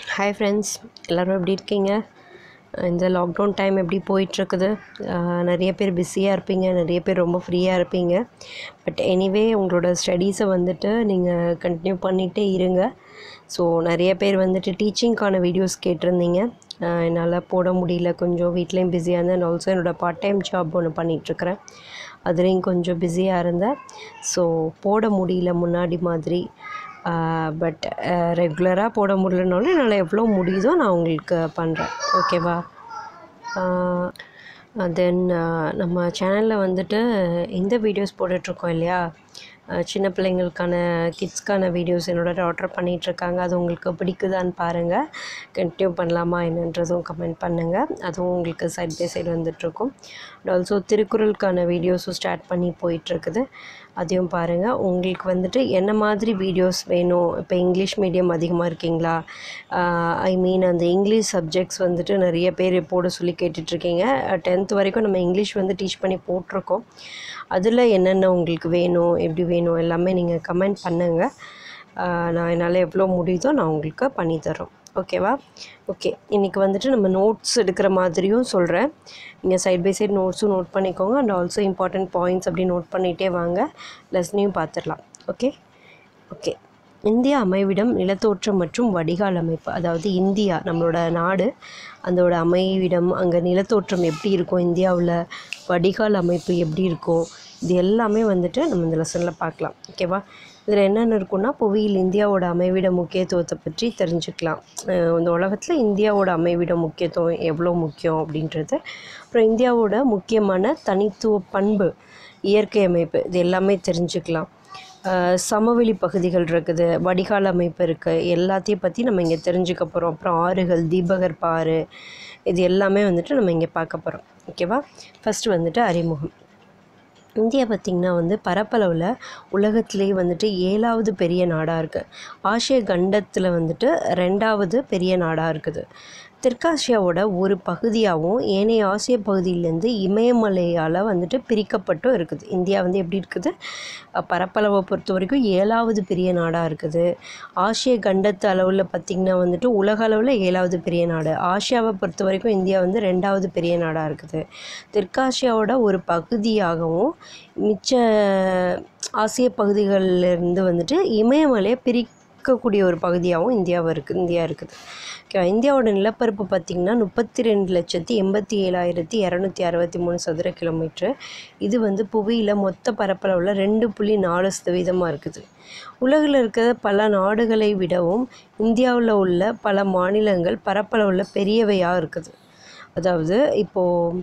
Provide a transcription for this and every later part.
Hi friends எல்லோரும் எப்படி இருக்கீங்க இந்த லாக்டவுன் டைம் எப்படி போயிட்டுருக்குது நிறைய பேர் பிஸியாக இருப்பீங்க நிறைய பேர் ரொம்ப ஃப்ரீயாக இருப்பீங்க பட் எனிவே உங்களோட ஸ்டடீஸை வந்துட்டு நீங்கள் கண்டினியூ பண்ணிகிட்டே இருங்க ஸோ நிறைய பேர் வந்துட்டு டீச்சிங்க்கான வீடியோஸ் கேட்டிருந்தீங்க ஆஹ் என்னால் போட முடியல கொஞ்சம் வீட்லேயும் பிஸியாக இருந்தேன் அண்ட் ஆல்சோ என்னோடய பார்ட் டைம் ஜாப் ஒன்று பண்ணிகிட்ருக்கிறேன் அதுலேயும் கொஞ்சம் பிஸியாக இருந்தேன் ஸோ போட முடியல முன்னாடி மாதிரி பட் ரெகுலராக போட முடியலனாலும் என்னால் எவ்வளோ முடியுதோ நான் உங்களுக்கு பண்ணுறேன் ஓகேவா தென் நம்ம சேனலில் வந்துட்டு இந்த வீடியோஸ் போட்டுட்ருக்கோம் இல்லையா அஹ் சின்ன பிள்ளைங்களுக்கான கிட்ஸ்க்கான வீடியோஸ் என்னோட டாட்டர் பண்ணிகிட்ருக்காங்க அது உங்களுக்கு பிடிக்குதான்னு பாருங்கள் கண்டினியூ பண்ணலாமா என்னன்றதும் கமெண்ட் பண்ணுங்கள் அதுவும் உங்களுக்கு சைட் பை சைடு வந்துட்டுருக்கும் அண்ட் ஆல்சோ திருக்குறளுக்கான வீடியோஸும் ஸ்டார்ட் பண்ணி போயிட்டுருக்குது அதையும் பாருங்கள் உங்களுக்கு வந்துட்டு என்ன மாதிரி வீடியோஸ் வேணும் இப்போ இங்கிலீஷ் மீடியம் அதிகமாக இருக்கீங்களா ஐ மீன் அந்த இங்கிலீஷ் சப்ஜெக்ட்ஸ் வந்துட்டு நிறைய பேர் போட சொல்லி கேட்டுட்ருக்கீங்க டென்த் வரைக்கும் நம்ம இங்கிலீஷ் வந்து டீச் பண்ணி போட்டிருக்கோம் அதில் என்னென்ன உங்களுக்கு வேணும் எப்படி வேணும் எல்லாமே நீங்கள் கமெண்ட் பண்ணுங்கள் நான் என்னால் எவ்வளோ முடியுதோ நான் உங்களுக்கு பண்ணித்தரோம் ஓகேவா ஓகே இன்றைக்கி வந்துட்டு நம்ம நோட்ஸ் எடுக்கிற மாதிரியும் சொல்கிறேன் நீங்கள் சைட் பை சைடு நோட்ஸும் நோட் பண்ணிக்கோங்க அண்ட் ஆல்சோ இம்பார்ட்டண்ட் பாயிண்ட்ஸ் அப்படி நோட் பண்ணிகிட்டே வாங்க லெஸ்னையும் பார்த்துடலாம் ஓகே ஓகே இந்திய அமைவிடம் நிலத்தோற்றம் மற்றும் வடிகால் அமைப்பு அதாவது இந்தியா நம்மளோட நாடு அதோட அமைவிடம் அங்கே நிலத்தோற்றம் எப்படி இருக்கும் இந்தியாவில் வடிகால் அமைப்பு எப்படி இருக்கும் இது எல்லாமே வந்துட்டு நம்ம இந்த லெசனில் பார்க்கலாம் ஓகேவா இதில் என்னென்ன இருக்குன்னா புவியில் இந்தியாவோட அமைவிட முக்கியத்துவத்தை பற்றி தெரிஞ்சுக்கலாம் அஹ் இந்த உலகத்தில் இந்தியாவோட அமைவிட முக்கியத்துவம் எவ்வளோ முக்கியம் அப்படின்றது அப்புறம் இந்தியாவோட முக்கியமான தனித்துவ பண்பு இயற்கை அமைப்பு இது எல்லாமே தெரிஞ்சுக்கலாம் அஹ் சமவெளி பகுதிகள் இருக்குது வடிகால் அமைப்பு இருக்குது எல்லாத்தையும் பற்றி நம்ம இங்கே தெரிஞ்சுக்க போகிறோம் அப்புறம் ஆறுகள் தீபகற்ப ஆறு இது எல்லாமே வந்துட்டு நம்ம இங்கே பார்க்க போகிறோம் ஓகேவா ஃபஸ்ட்டு வந்துட்டு அறிமுகம் இந்தியா பார்த்திங்கன்னா வந்து பரப்பளவில் உலகத்திலேயே வந்துட்டு ஏழாவது பெரிய நாடாக இருக்குது ஆசிய கண்டத்தில் வந்துட்டு ரெண்டாவது பெரிய நாடாக இருக்குது தெற்காசியாவோட ஒரு பகுதியாகவும் ஏனைய ஆசிய பகுதியிலேருந்து இமயமலையால் வந்துட்டு பிரிக்கப்பட்டும் இருக்குது இந்தியா வந்து எப்படி இருக்குது அஹ் பரப்பளவை பொறுத்த வரைக்கும் ஏழாவது பெரிய நாடாக இருக்குது ஆசிய கண்டத்து அளவில் பார்த்திங்கன்னா வந்துட்டு உலக அளவில் ஏழாவது பெரிய நாடு ஆசியாவை பொறுத்த வரைக்கும் இந்தியா வந்து ரெண்டாவது பெரிய நாடாக இருக்குது தெற்காசியாவோட ஒரு பகுதியாகவும் மிச்ச ஆசிய பகுதிகளிலிருந்து வந்துட்டு இமயமலையை பிரிக்கக்கூடிய ஒரு பகுதியாகவும் இந்தியாவை இருக்குது இந்தியா இருக்குது ஓகே இந்தியாவோட நிலப்பரப்பு பார்த்திங்கன்னா முப்பத்தி ரெண்டு லட்சத்தி எண்பத்தி ஏழாயிரத்தி இரநூத்தி அறுபத்தி மூணு சதுர கிலோமீட்ரு இது வந்து புவியில் மொத்த பரப்பளவில் ரெண்டு புள்ளி நாலு சதவீதமாக இருக்குது உலகில் இருக்கிற பல நாடுகளை விடவும் இந்தியாவில் உள்ள பல மாநிலங்கள் பரப்பளவில் பெரியவையாக இருக்குது அதாவது இப்போது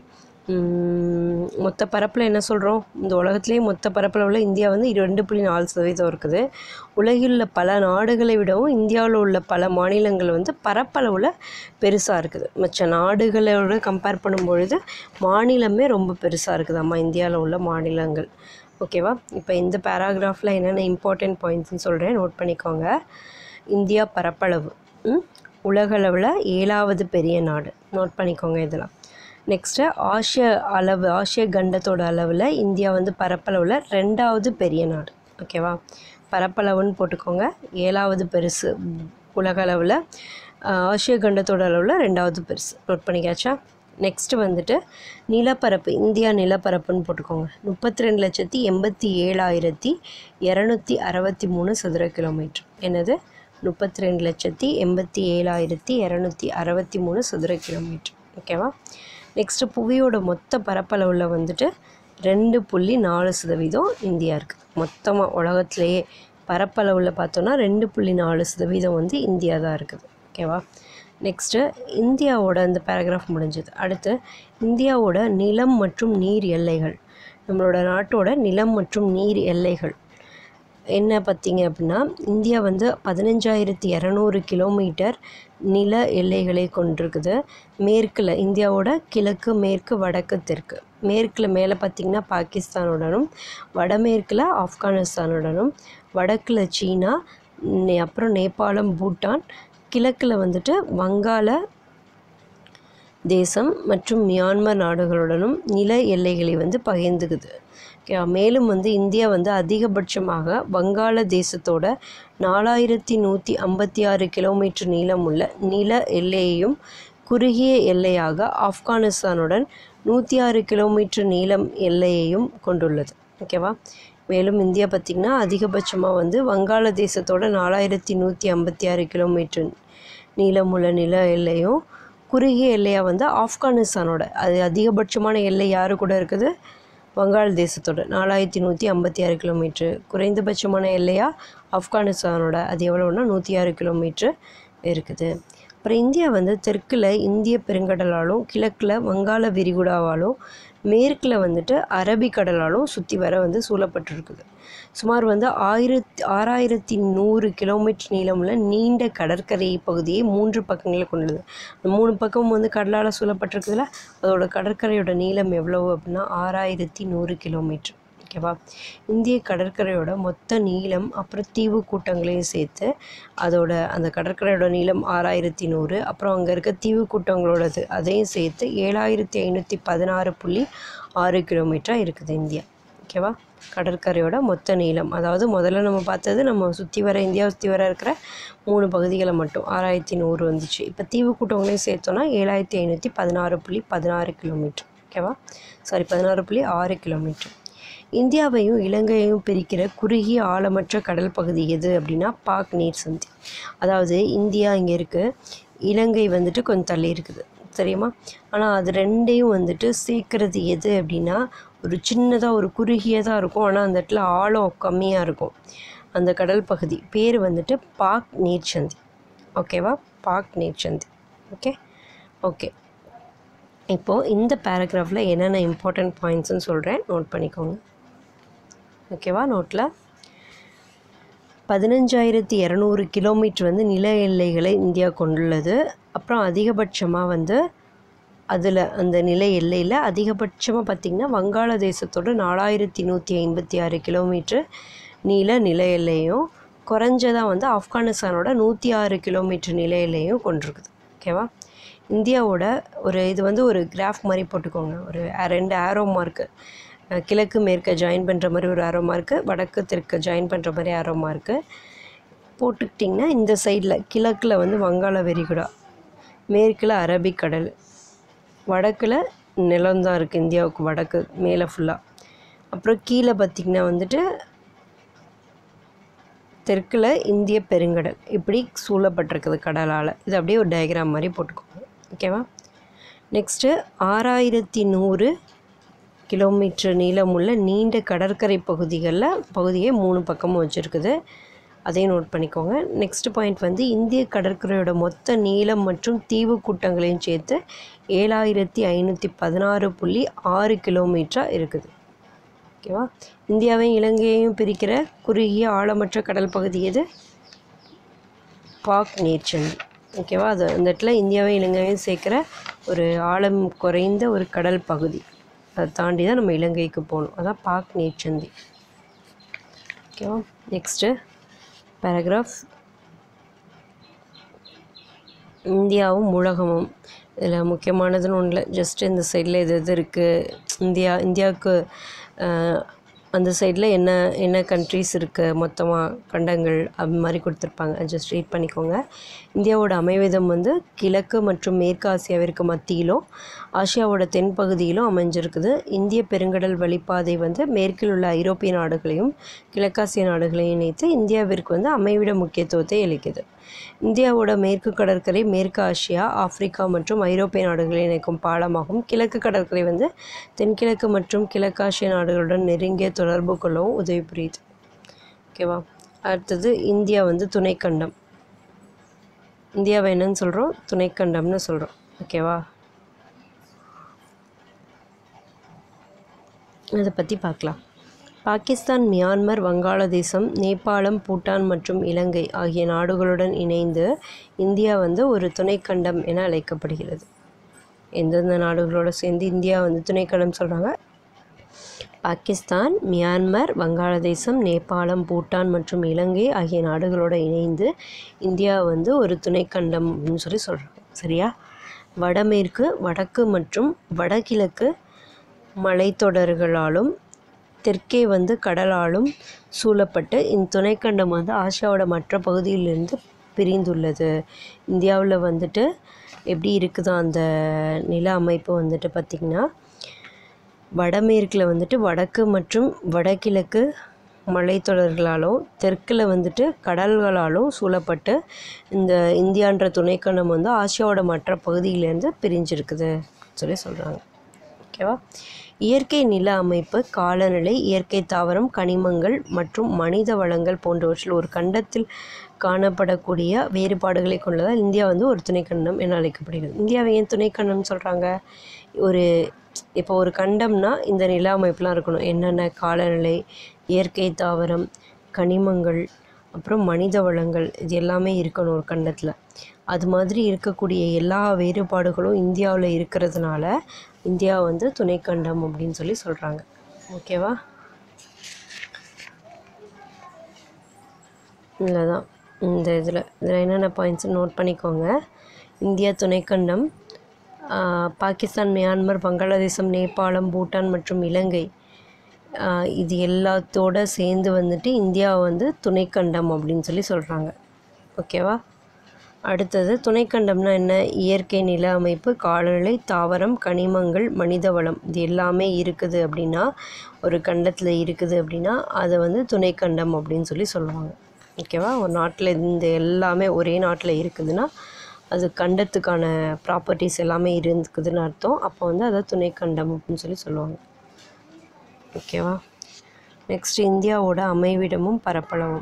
ம், மொத்த பரப்பில் என்ன சொல்கிறோம் இந்த உலகத்திலே மொத்த பரப்பளவில் இந்தியா வந்து ரெண்டு புள்ளி நாலு சதவீதம் இருக்குது உலகில் உள்ள பல நாடுகளை விடவும் இந்தியாவில் உள்ள பல மாநிலங்கள் வந்து பரப்பளவில் பெருசாக இருக்குது மற்ற நாடுகளோட கம்பேர் பண்ணும்பொழுது மாநிலமே ரொம்ப பெருசாக இருக்குது அம்மா இந்தியாவில் உள்ள மாநிலங்கள் ஓகேவா இப்போ இந்த பேராகிராஃபில் என்னென்ன இம்பார்ட்டன்ட் பாயிண்ட்ஸ்னு சொல்கிறேன் நோட் பண்ணிக்கோங்க இந்தியா பரப்பளவு ம், உலகளவில் ஏழாவது பெரிய நாடு நோட் பண்ணிக்கோங்க இதெல்லாம் நெக்ஸ்ட்டு ஆசிய அளவு ஆசிய கண்டத்தோட அளவில் இந்தியா வந்து பரப்பளவில் ரெண்டாவது பெரிய நாடு ஓகேவா பரப்பளவுன்னு போட்டுக்கோங்க ஏழாவது பெருசு உலக அளவில் ஆசிய கண்டத்தோட அளவில் ரெண்டாவது பெருசு நோட் பண்ணிக்காச்சா நெக்ஸ்ட்டு வந்துட்டு நிலப்பரப்பு இந்தியா நிலப்பரப்புன்னு போட்டுக்கோங்க முப்பத்தி ரெண்டு லட்சத்தி எண்பத்தி ஏழாயிரத்தி இரநூத்தி அறுபத்தி மூணு சதுர கிலோமீட்டர் என்னது முப்பத்தி ரெண்டு லட்சத்தி எண்பத்தி ஏழாயிரத்தி இரநூத்தி அறுபத்தி மூணு சதுர கிலோமீட்டர் ஓகேவா நெக்ஸ்ட்டு புவியோட மொத்த பரப்பளவில் வந்துட்டு ரெண்டு புள்ளி நாலு சதவீதம் இந்தியா இருக்குது மொத்தமாக உலகத்திலேயே பரப்பளவில் பார்த்தோன்னா ரெண்டு புள்ளி நாலு சதவீதம் வந்து இந்தியா தான் இருக்குது ஓகேவா நெக்ஸ்ட்டு இந்தியாவோட இந்த பேராகிராஃப் முடிஞ்சது அடுத்து இந்தியாவோட நிலம் மற்றும் நீர் எல்லைகள் நம்மளோட நாட்டோட நிலம் மற்றும் நீர் எல்லைகள் என்ன பார்த்தீங்க அப்படின்னா இந்தியா வந்து பதினஞ்சாயிரத்தி இரநூறு கிலோமீட்டர் நில எல்லைகளை கொண்டிருக்குது மேற்கில் இந்தியாவோட கிழக்கு மேற்கு வடக்கு தெற்கு மேற்கில் மேலே பார்த்தீங்கன்னா பாகிஸ்தானுடனும் வடமேற்கில் ஆப்கானிஸ்தானுடனும் வடக்கில் சீனா நே- அப்புறம் நேபாளம் பூட்டான் கிழக்கில் வந்துட்டு வங்காள தேசம் மற்றும் மியான்மர் நாடுகளுடனும் நில எல்லைகளை வந்து பகிர்ந்துக்குது ஓகே மேலும் வந்து இந்தியா வந்து அதிகபட்சமாக வங்காளதேசத்தோட நாலாயிரத்தி நூற்றி ஐம்பத்தி ஆறு கிலோமீட்டர் நீளமுள்ள நில எல்லையையும் குறுகிய எல்லையாக ஆப்கானிஸ்தானுடன் நூற்றி ஆறு கிலோமீட்டர் நீளம் எல்லையையும் கொண்டுள்ளது ஓகேவா மேலும் இந்தியா பார்த்திங்கன்னா அதிகபட்சமாக வந்து வங்காளதேசத்தோட நாலாயிரத்தி நூற்றி ஐம்பத்தி ஆறு கிலோமீட்டர் நீளமுள்ள நில எல்லையும் குறுகிய எல்லையாக வந்து ஆப்கானிஸ்தானோட அது அதிகபட்சமான எல்லை யாரு கூட இருக்குது வங்காளதேசத்தோட நாலாயிரத்தி நூற்றி ஐம்பத்தி ஆறு கிலோமீட்ரு குறைந்தபட்சமான எல்லையாக ஆப்கானிஸ்தானோட அது எவ்வளோன்னா நூற்றி ஆறு கிலோமீட்ரு இருக்குது அப்புறம் இந்தியா வந்து தெற்கில் இந்திய பெருங்கடலாலும் கிழக்கில் வங்காள விரிகுடாவாலும் மேற்கில் வந்துட்டு அரபிக்கடலாலும் சுற்றி வர வந்து சூழப்பட்டிருக்குது சுமார் வந்து ஆயிரத்தி ஆறாயிரத்தி நூறு கிலோமீட்டர் நீளமுள்ள நீண்ட கடற்கரை பகுதியை மூன்று பக்கங்களில் கொண்டுள்ளது அந்த மூணு பக்கமும் வந்து கடலால் சூழப்பட்டிருக்குதுல அதோட கடற்கரையோட நீளம் எவ்வளவு அப்படின்னா ஆறாயிரத்தி நூறு கிலோமீட்டர் ஓகேவா இந்திய கடற்கரையோட மொத்த நீளம் அப்புறம் தீவு கூட்டங்களையும் சேர்த்து அதோட அந்த கடற்கரையோட நீளம் ஆறாயிரத்தி நூறு அப்புறம் அங்கே இருக்க தீவு கூட்டங்களோடது அதையும் சேர்த்து ஏழாயிரத்தி ஐநூற்றி பதினாறு புள்ளி ஆறு கிலோமீட்டராக இருக்குது இந்தியா ஓகேவா கடற்கரையோட மொத்த நீளம் அதாவது முதல்ல நம்ம பார்த்தது நம்ம சுற்றி வர இந்தியா சுற்றி வர இருக்கிற மூணு பகுதிகளை மட்டும் ஆறாயிரத்தி நூறு வந்துச்சு இப்போ தீவு கூட்டங்களையும் சேர்த்தோன்னா ஏழாயிரத்தி ஐநூற்றி பதினாறு புள்ளி பதினாறு கிலோமீட்டர் ஓகேவா சாரி பதினாறு புள்ளி ஆறு கிலோமீட்டர் இந்தியாவையும் இலங்கையையும் பிரிக்கிற குறுகிய ஆழமற்ற கடல் பகுதி எது அப்படின்னா பாக் நீர் சந்தி அதாவது இந்தியா இங்கே இருக்குது இலங்கை வந்துட்டு கொஞ்சம் தள்ளி இருக்குது தெரியுமா ஆனால் அது ரெண்டையும் வந்துட்டு சேர்க்கறது எது அப்படின்னா ஒரு சின்னதாக ஒரு குறுகியதாக இருக்கும் ஆனால் அந்த இடத்துல ஆழம் கம்மியாக இருக்கும் அந்த கடல் பகுதி பேர் வந்துட்டு பாக் நீர்ச்சந்தி ஓகேவா பாக் நீர்ச்சந்தி ஓகே ஓகே இப்போது இந்த பேராகிராஃபில் என்னென்ன இம்பார்ட்டண்ட் பாயிண்ட்ஸ்னு சொல்கிறேன் நோட் பண்ணிக்கோங்க ஓகேவா நோட்டில் பதினஞ்சாயிரத்தி இரநூறு கிலோமீட்டர் வந்து நில எல்லைகளை இந்தியா கொண்டுள்ளது அப்புறம் அதிகபட்சமாக வந்து அதில் அந்த நில எல்லையில் அதிகபட்சமாக பார்த்திங்கன்னா வங்காளதேசத்தோட நாலாயிரத்தி நூற்றி ஐம்பத்தி ஆறு கிலோமீட்டர் நீள நில எல்லையும் குறைஞ்சதாக வந்து ஆப்கானிஸ்தானோட நூற்றி ஆறு கிலோமீட்டர் நில எல்லையும் கொண்டிருக்குது ஓகேவா இந்தியாவோட ஒரு இது வந்து ஒரு கிராஃப் மாதிரி போட்டுக்கோங்க ஒரு ரெண்டு ஆரோ மார்க்கு கிழக்கு மேற்க ஜாயின் பண்ணுற மாதிரி ஒரு ஆரோ மார்க்கு வடக்கு தெற்கு ஜாயின் பண்ணுற மாதிரி ஆரோ மார்க்கு போட்டுக்கிட்டிங்கன்னா இந்த சைடில் கிழக்கில் வந்து வங்காள விரிகுடா மேற்கில் அரபிக்கடல் வடக்கில் நிலம்தான் இருக்குது இந்தியாவுக்கு வடக்கு மேலே ஃபுல்லாக அப்புறம் கீழே பார்த்திங்கன்னா வந்துட்டு தெற்கில் இந்திய பெருங்கடல் இப்படி சூழப்பட்டிருக்குது கடலால் இது அப்படியே ஒரு டயக்ராம் மாதிரி போட்டுக்கோங்க ஓகேவா நெக்ஸ்ட்டு ஆறாயிரத்தி நூறு கிலோமீட்டர் நீளமுள்ள நீண்ட கடற்கரை பகுதிகளில் பகுதியை மூணு பக்கமும் வச்சுருக்குது அதையும் நோட் பண்ணிக்கோங்க நெக்ஸ்ட் பாயிண்ட் வந்து இந்திய கடற்கரையோட மொத்த நீளம் மற்றும் தீவு கூட்டங்களையும் சேர்த்து ஏழாயிரத்தி ஐநூற்றி பதினாறு புள்ளி ஆறு கிலோமீட்டராக இருக்குது ஓகேவா இந்தியாவையும் இலங்கையையும் பிரிக்கிற குறுகிய ஆழமற்ற கடல் பகுதி எது பாக் நீர்ச்சந்தி ஓகேவா அது அந்த இடத்துல இந்தியாவையும் இலங்கையும் சேர்க்குற ஒரு ஆழம் குறைந்த ஒரு கடல் பகுதி அதை தாண்டி தான் நம்ம இலங்கைக்கு போகணும் அதான் பாக் நீர்ச்சந்தி ஓகேவா நெக்ஸ்ட்டு பேராகிராஃப் இந்தியாவும் உலகமும் இதில் முக்கியமானதுன்னு ஒன்றில் ஜஸ்ட் இந்த சைடில் இது இது இருக்குது இந்தியா இந்தியாவுக்கு அஹ், அந்த சைடில் என்ன என்ன கண்ட்ரீஸ் இருக்குது மொத்தமாக கண்டங்கள் அது மாதிரி கொடுத்துருப்பாங்க ஜஸ்ட் ரீட் பண்ணிக்கோங்க இந்தியாவோட அமைவிதம் வந்து கிழக்கு மற்றும் மேற்கு ஆசியாவிற்கு மத்தியிலும் ஆசியாவோட தென்பகுதியிலும் அமைஞ்சிருக்குது இந்திய பெருங்கடல் வழிப்பாதை வந்து மேற்கில் உள்ள ஐரோப்பிய நாடுகளையும் கிழக்காசிய நாடுகளையும் இணைத்து இந்தியாவிற்கு வந்து அமைவிட முக்கியத்துவத்தை அளிக்குது இந்தியாவோட மேற்கு கடற்கரை மேற்கு ஆசியா ஆப்பிரிக்கா மற்றும் ஐரோப்பிய நாடுகளை இணைக்கும் பாலமாகும் கிழக்கு கடற்கரை வந்து தென்கிழக்கு மற்றும் கிழக்காசிய நாடுகளுடன் நெருங்கிய தொடர்பு கொள்ளவும் உதவி புரியுது ஓகேவா அடுத்தது இந்தியா வந்து துணைக்கண்டம் இந்தியாவை என்னன்னு சொல்கிறோம் துணைக்கண்டம்னு சொல்கிறோம் ஓகேவா அதை பற்றி பார்க்கலாம் பாகிஸ்தான் மியான்மர் வங்காளதேசம் நேபாளம் பூட்டான் மற்றும் இலங்கை ஆகிய நாடுகளுடன் இணைந்து இந்தியா வந்து ஒரு துணைக்கண்டம் என அழைக்கப்படுகிறது எந்தெந்த நாடுகளோட சேர்ந்து இந்தியா வந்து துணைக்கண்டம் சொல்கிறாங்க பாகிஸ்தான் மியான்மர் வங்காளதேசம் நேபாளம் பூட்டான் மற்றும் இலங்கை ஆகிய நாடுகளோட இணைந்து இந்தியா வந்து ஒரு துணைக்கண்டம் அப்படின்னு சொல்லி சொல்கிறாங்க சரியா வடமேற்கு வடக்கு மற்றும் வடகிழக்கு மலைத்தொடர்களாலும் தெற்கே வந்து கடலாலும் சூழப்பட்டு இந்த துணைக்கண்டம் வந்து ஆசியாவோட மற்ற பகுதியிலிருந்து பிரிந்துள்ளது இந்தியாவில் வந்துட்டு எப்படி இருக்குதோ அந்த நில அமைப்பு வந்துட்டு பார்த்திங்கன்னா வடமேற்கில் வந்துட்டு வடக்கு மற்றும் வடகிழக்கு மலைத்தொடர்களாலும் தெற்கில் வந்துட்டு கடல்களாலும் சூழப்பட்டு இந்த இந்தியான்ற துணைக்கண்டம் வந்து ஆசியாவோட மற்ற பகுதியிலேருந்து பிரிஞ்சிருக்குது சொல்லி சொல்கிறாங்க ஓகேவா இயற்கை நில அமைப்பு காலநிலை இயற்கை தாவரம் கனிமங்கள் மற்றும் மனித வளங்கள் போன்றவற்றில் ஒரு கண்டத்தில் காணப்படக்கூடிய வேறுபாடுகளை கொண்டதால் இந்தியா வந்து ஒரு துணைக்கண்டம் என அழைக்கப்படுகிறது இந்தியாவை ஏன் துணைக்கண்டம்னு சொல்கிறாங்க ஒரு இப்போ ஒரு கண்டம்னா இந்த நில அமைப்புலாம் இருக்கணும் என்னென்ன காலநிலை இயற்கை தாவரம் கனிமங்கள் அப்புறம் மனித வளங்கள் இது எல்லாமே இருக்கணும் ஒரு கண்டத்தில் அது மாதிரி இருக்கக்கூடிய எல்லா வேறுபாடுகளும் இந்தியாவில் இருக்கிறதுனால இந்தியா வந்து துணைக்கண்டம் அப்படின்னு சொல்லி சொல்கிறாங்க ஓகேவா இல்லை தான் இந்த இதில் இதில் என்னென்ன பாயிண்ட்ஸ் நோட் பண்ணிக்கோங்க இந்தியா துணைக்கண்டம் ஆஹ், பாகிஸ்தான் மியான்மர் பங்களாதேசம் நேபாளம் பூட்டான் மற்றும் இலங்கை ஆஹ், இது எல்லாத்தோட சேர்ந்து வந்துட்டு இந்தியா வந்து துணைக்கண்டம் அப்படின்னு சொல்லி சொல்கிறாங்க ஓகேவா அடுத்தது துணைக்கண்டம்னா என்ன இயற்கை நில அமைப்பு காலநிலை தாவரம் கனிமங்கள் மனித வளம் இது எல்லாமே இருக்குது அப்படின்னா ஒரு கண்டத்தில் இருக்குது அப்படின்னா அதை வந்து துணைக்கண்டம் அப்படின்னு சொல்லி சொல்லுவாங்க ஓகேவா ஒரு நாட்டில் இந்த எல்லாமே ஒரே நாட்டில் இருக்குதுன்னா அது கண்டத்துக்கான ப்ராப்பர்ட்டிஸ் எல்லாமே இருக்குதுன்னு அர்த்தம் அப்போ வந்து அதை துணைக்கண்டம் அப்படின்னு சொல்லி சொல்லுவாங்க ஓகேவா நெக்ஸ்ட் இந்தியாவோட அமைவிடமும் பரப்பளவும்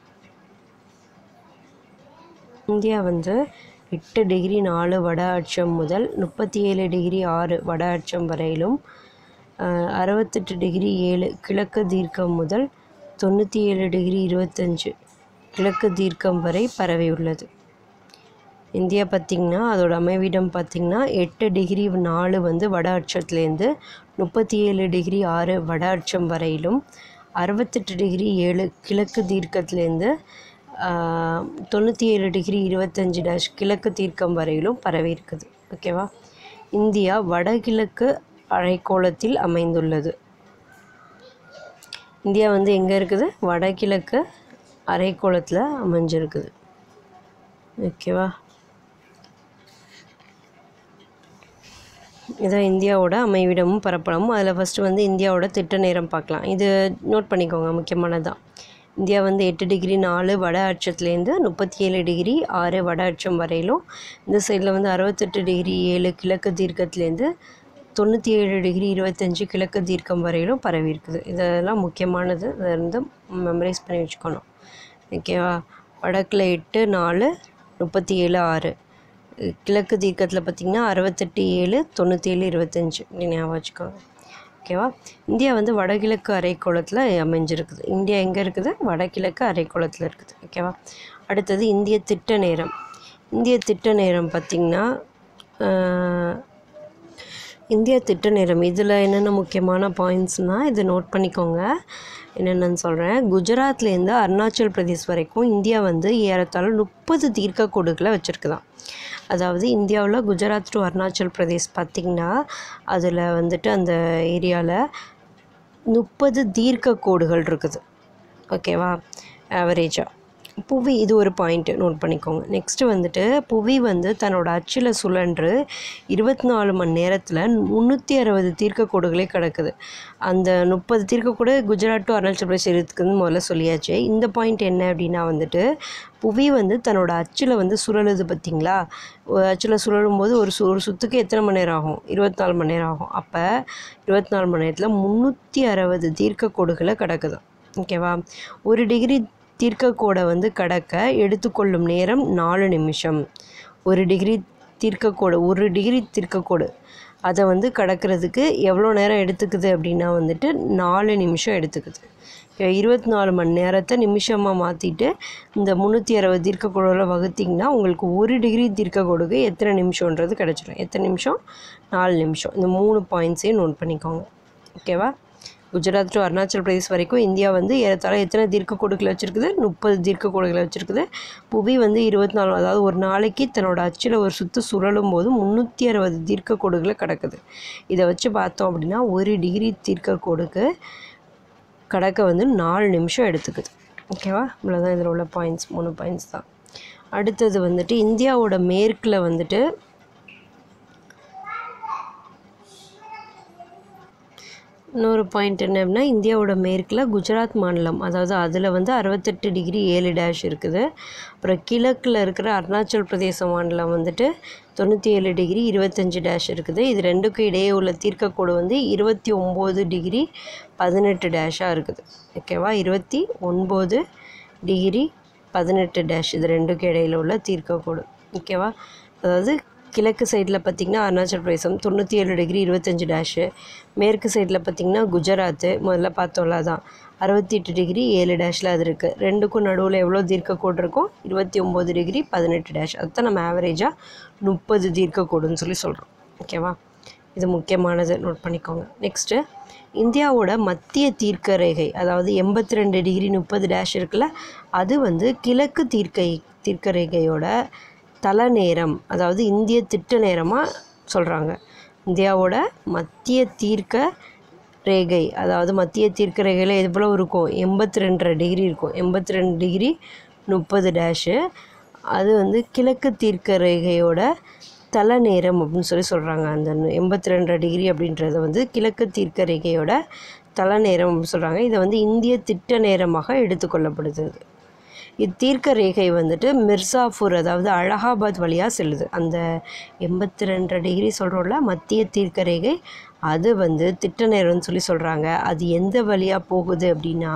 இந்தியா வந்து எட்டு டிகிரி நாலு வட அச்சம் முதல் முப்பத்தி ஏழு டிகிரி ஆறு வட அச்சம் வரையிலும் ஆஹ், அறுபத்தெட்டு டிகிரி ஏழு கிழக்கு தீர்க்கம் முதல் தொண்ணூற்றி ஏழு டிகிரி இருபத்தஞ்சு கிழக்கு தீர்க்கம் வரை பரவியுள்ளது இந்தியா பார்த்திங்கன்னா அதோட அமைவிடம் பார்த்திங்கன்னா எட்டு டிகிரி நாலு வந்து வட அச்சத்துலேருந்து முப்பத்தி ஏழு டிகிரி ஆறு வட அச்சம் வரையிலும் அறுபத்தெட்டு டிகிரி ஏழு கிழக்கு தீர்க்கத்துலேருந்து தொண்ணூற்றி ஏழு டிகிரி இருபத்தஞ்சி டேஷ் கிழக்கு தீர்க்கம் வரையிலும் பரவி இருக்குது ஓகேவா இந்தியா வடகிழக்கு அரைக்கோளத்தில் அமைந்துள்ளது இந்தியா வந்து எங்கே இருக்குது வடகிழக்கு அரைக்கோளத்தில் அமைஞ்சிருக்குது ஓகேவா இதான் இந்தியாவோட அமைவிடமும் பரப்பளமும் அதில் ஃபஸ்ட்டு வந்து இந்தியாவோட திட்ட நேரம் பார்க்கலாம் இது நோட் பண்ணிக்கோங்க முக்கியமானதான் இந்தியா வந்து எட்டு டிகிரி நாலு வட அச்சத்துலேருந்து முப்பத்தி ஏழு டிகிரி ஆறு வட அச்சம் வரையிலும் இந்த சைடில் வந்து அறுபத்தெட்டு டிகிரி ஏழு கிழக்கு தீர்க்கத்துலேருந்து தொண்ணூற்றி ஏழு டிகிரி இருபத்தஞ்சு கிழக்கு தீர்க்கம் வரையிலும் பரவி இருக்குது இதெல்லாம் முக்கியமானது இதை வந்து மெமரைஸ் பண்ணி வச்சுக்கணும் ஓகேவா வடக்கில் எட்டு நாலு முப்பத்தி ஏழு ஆறு கிழக்கு தீர்க்கத்தில் பார்த்திங்கன்னா அறுபத்தெட்டு ஏழு தொண்ணூற்றி ஏழு இருபத்தஞ்சு இப்படி ஞாபகம் வச்சுக்கோங்க ஓகேவா இந்தியா வந்து வடகிழக்கு அரைக்கோளத்தில் அமைஞ்சிருக்குது இந்தியா எங்கே இருக்குது வடகிழக்கு அரைக்கோளத்தில் இருக்குது ஓகேவா அடுத்தது இந்திய திட்ட நேரம் இந்திய திட்ட நேரம் பார்த்திங்கன்னா ஆஹ், இந்திய திட்ட நேரம் இதில் என்னென்ன முக்கியமான பாயிண்ட்ஸ்னால் இதை நோட் பண்ணிக்கோங்க என்னென்னு சொல்கிறேன் குஜராத்லேருந்து அருணாச்சல் பிரதேஷ் வரைக்கும் இந்தியா வந்து ஏறத்தாழ முப்பது தீர்க்க கோடுகளை வச்சுருக்குதாம் அதாவது இந்தியாவில் குஜராத் டு அருணாச்சல் பிரதேஷ் பார்த்திங்கன்னா அதில் வந்துட்டு அந்த ஏரியாவில் முப்பது தீர்க்க கோடுகள் இருக்குது ஓகேவா ஆவரேஜாக புவி இது ஒரு பாயிண்ட்டு நோட் பண்ணிக்கோங்க நெக்ஸ்ட்டு வந்துட்டு புவி வந்து தன்னோட அச்சில் சுழன்று இருபத்தி நாலு மணி நேரத்தில் முந்நூற்றி அறுபது தீர்க்கக்கோடுகளே கிடக்குது அந்த முப்பது தீர்க்கக்கூட குஜராத் டு அருணாச்சல் பிரதேஷ் இருக்குதுன்னு முதல்ல சொல்லியாச்சு இந்த பாயிண்ட் என்ன அப்படின்னா வந்துட்டு புவி வந்து தன்னோட அச்சில் வந்து சுழலுது பார்த்தீங்களா அச்சில் சுழலும் போது ஒரு சு ஒரு சுற்றுக்கு எத்தனை மணி நேரம் ஆகும் இருபத்தி நாலு மணி நேரம் ஆகும் அப்போ இருபத்தி நாலு மணி நேரத்தில் முந்நூற்றி அறுபது தீர்க்கக்கோடுகளை கிடக்குது ஓகேவா ஒரு டிகிரி தீர்க்கக்கோடை வந்து கடக்க எடுத்துக்கொள்ளும் நேரம் நாலு நிமிஷம் ஒரு டிகிரி தீர்க்கக்கோடு ஒரு டிகிரி தீர்க்கக்கோடு அதை வந்து கடக்கிறதுக்கு எவ்வளோ நேரம் எடுத்துக்குது அப்படின்னா வந்துட்டு நாலு நிமிஷம் எடுத்துக்குது இருபத்தி நாலு மணி நேரத்தை நிமிஷமாக மாற்றிட்டு இந்த முந்நூற்றி அறுபது தீர்க்கக்கோடில் வகுத்திங்கன்னா உங்களுக்கு ஒரு டிகிரி தீர்க்கக்கோடுக்கு எத்தனை நிமிஷன்றது கிடச்சிடும் எத்தனை நிமிஷம் நாலு நிமிஷம் இந்த மூணு பாயிண்ட்ஸையும் நோட் பண்ணிக்கோங்க ஓகேவா குஜராத் டு அருணாச்சல் பிரதேஷ் வரைக்கும் இந்தியா வந்து ஏறத்தாழ எத்தனை தீர்க்கக்கோடுகளை வச்சுருக்குது முப்பது தீர்க்கக்கோடுகளை வச்சுருக்குது புவி வந்து இருபத்தி நாலு அதாவது ஒரு நாளைக்கு தன்னோட அச்சில் ஒரு சுற்று சுழலும் போது முந்நூற்றி அறுபது தீர்க்கக்கோடுகளை கிடக்குது இதை வச்சு பார்த்தோம் அப்படின்னா ஒரு டிகிரி தீர்க்கக்கோடுக்கு கடக்க வந்து நாலு நிமிஷம் எடுத்துக்குது ஓகேவா இவ்வளோதான் இதில் உள்ள பாயிண்ட்ஸ் மூணு பாயிண்ட்ஸ் தான் அடுத்தது வந்துட்டு இந்தியாவோட மேற்கில் வந்துட்டு இன்னொரு பாயிண்ட் என்ன அப்படின்னா இந்தியாவோட மேற்கில் குஜராத் மாநிலம் அதாவது அதில் வந்து அறுபத்தெட்டு டிகிரி ஏழு டேஷ் இருக்குது அப்புறம் கிழக்கில் இருக்கிற அருணாச்சல் பிரதேச மாநிலம் வந்துட்டு தொண்ணூற்றி ஏழு டிகிரி இருபத்தஞ்சி டேஷ் இருக்குது இது ரெண்டுக்கும் இடையே உள்ள தீர்க்கக்கோடு வந்து இருபத்தி ஒம்பது டிகிரி பதினெட்டு டேஷாக இருக்குது ஓகேவா இருபத்தி ஒன்பது டிகிரி பதினெட்டு டேஷ் இது ரெண்டுக்கும் இடையில உள்ள தீர்க்கக்கோடு ஓகேவா அதாவது கிழக்கு சைடில் பார்த்திங்கன்னா அருணாச்சல் பிரதேசம் தொண்ணூற்றி ஏழு டிகிரி இருபத்தஞ்சி டேஷு மேற்கு சைடில் பார்த்திங்கன்னா குஜராத்து முதல்ல பார்த்தோம்ல அதான் அறுபத்தி எட்டு டிகிரி ஏழு டேஷில் அது இருக்குது ரெண்டுக்கும் நடுவில் எவ்வளோ தீர்க்கக்கோடு இருக்கும் இருபத்தி ஒம்பது டிகிரி பதினெட்டு டேஷ் அதுதான் நம்ம ஆவரேஜாக முப்பது தீர்க்கக்கோடுன்னு சொல்லி சொல்கிறோம் ஓகேவா இது முக்கியமானது நோட் பண்ணிக்கோங்க நெக்ஸ்ட்டு இந்தியாவோட மத்திய தீர்க்க ரேகை அதாவது எண்பத்தி ரெண்டு டிகிரி முப்பது டேஷ் இருக்குல்ல அது வந்து கிழக்கு தீர்க்கை தீர்க்க ரேகையோட தல நேரம் அதாவது இந்திய திட்ட நேரமாக சொல்கிறாங்க இந்தியாவோட மத்திய தீர்க்க ரேகை அதாவது மத்திய தீர்க்க ரேகையில் எவ்வளோ இருக்கும் எண்பத்தி ரெண்டரை டிகிரி இருக்கும் எண்பத்தி ரெண்டு டிகிரி முப்பது டேஷு அது வந்து கிழக்கு தீர்க்க ரேகையோட தல நேரம் அப்படின்னு சொல்லி சொல்கிறாங்க அந்த எண்பத்தி ரெண்டரை டிகிரி அப்படின்றது வந்து கிழக்கு தீர்க்க ரேகையோட தல நேரம் அப்படின்னு சொல்கிறாங்க இதை வந்து இந்திய திட்ட நேரமாக எடுத்துக்கொள்ளப்படுது இது. இத்தீர்க்க ரேகை வந்துட்டு மிர்சாபூர் அதாவது அலகாபாத் வழியாக செல்லுது அந்த எண்பத்தி ரெண்டரை டிகிரி சொல்கிறோம்ல மத்திய தீர்க்க ரேகை அது வந்து திட்ட நேரம்னு சொல்லி சொல்கிறாங்க அது எந்த வழியாக போகுது அப்படின்னா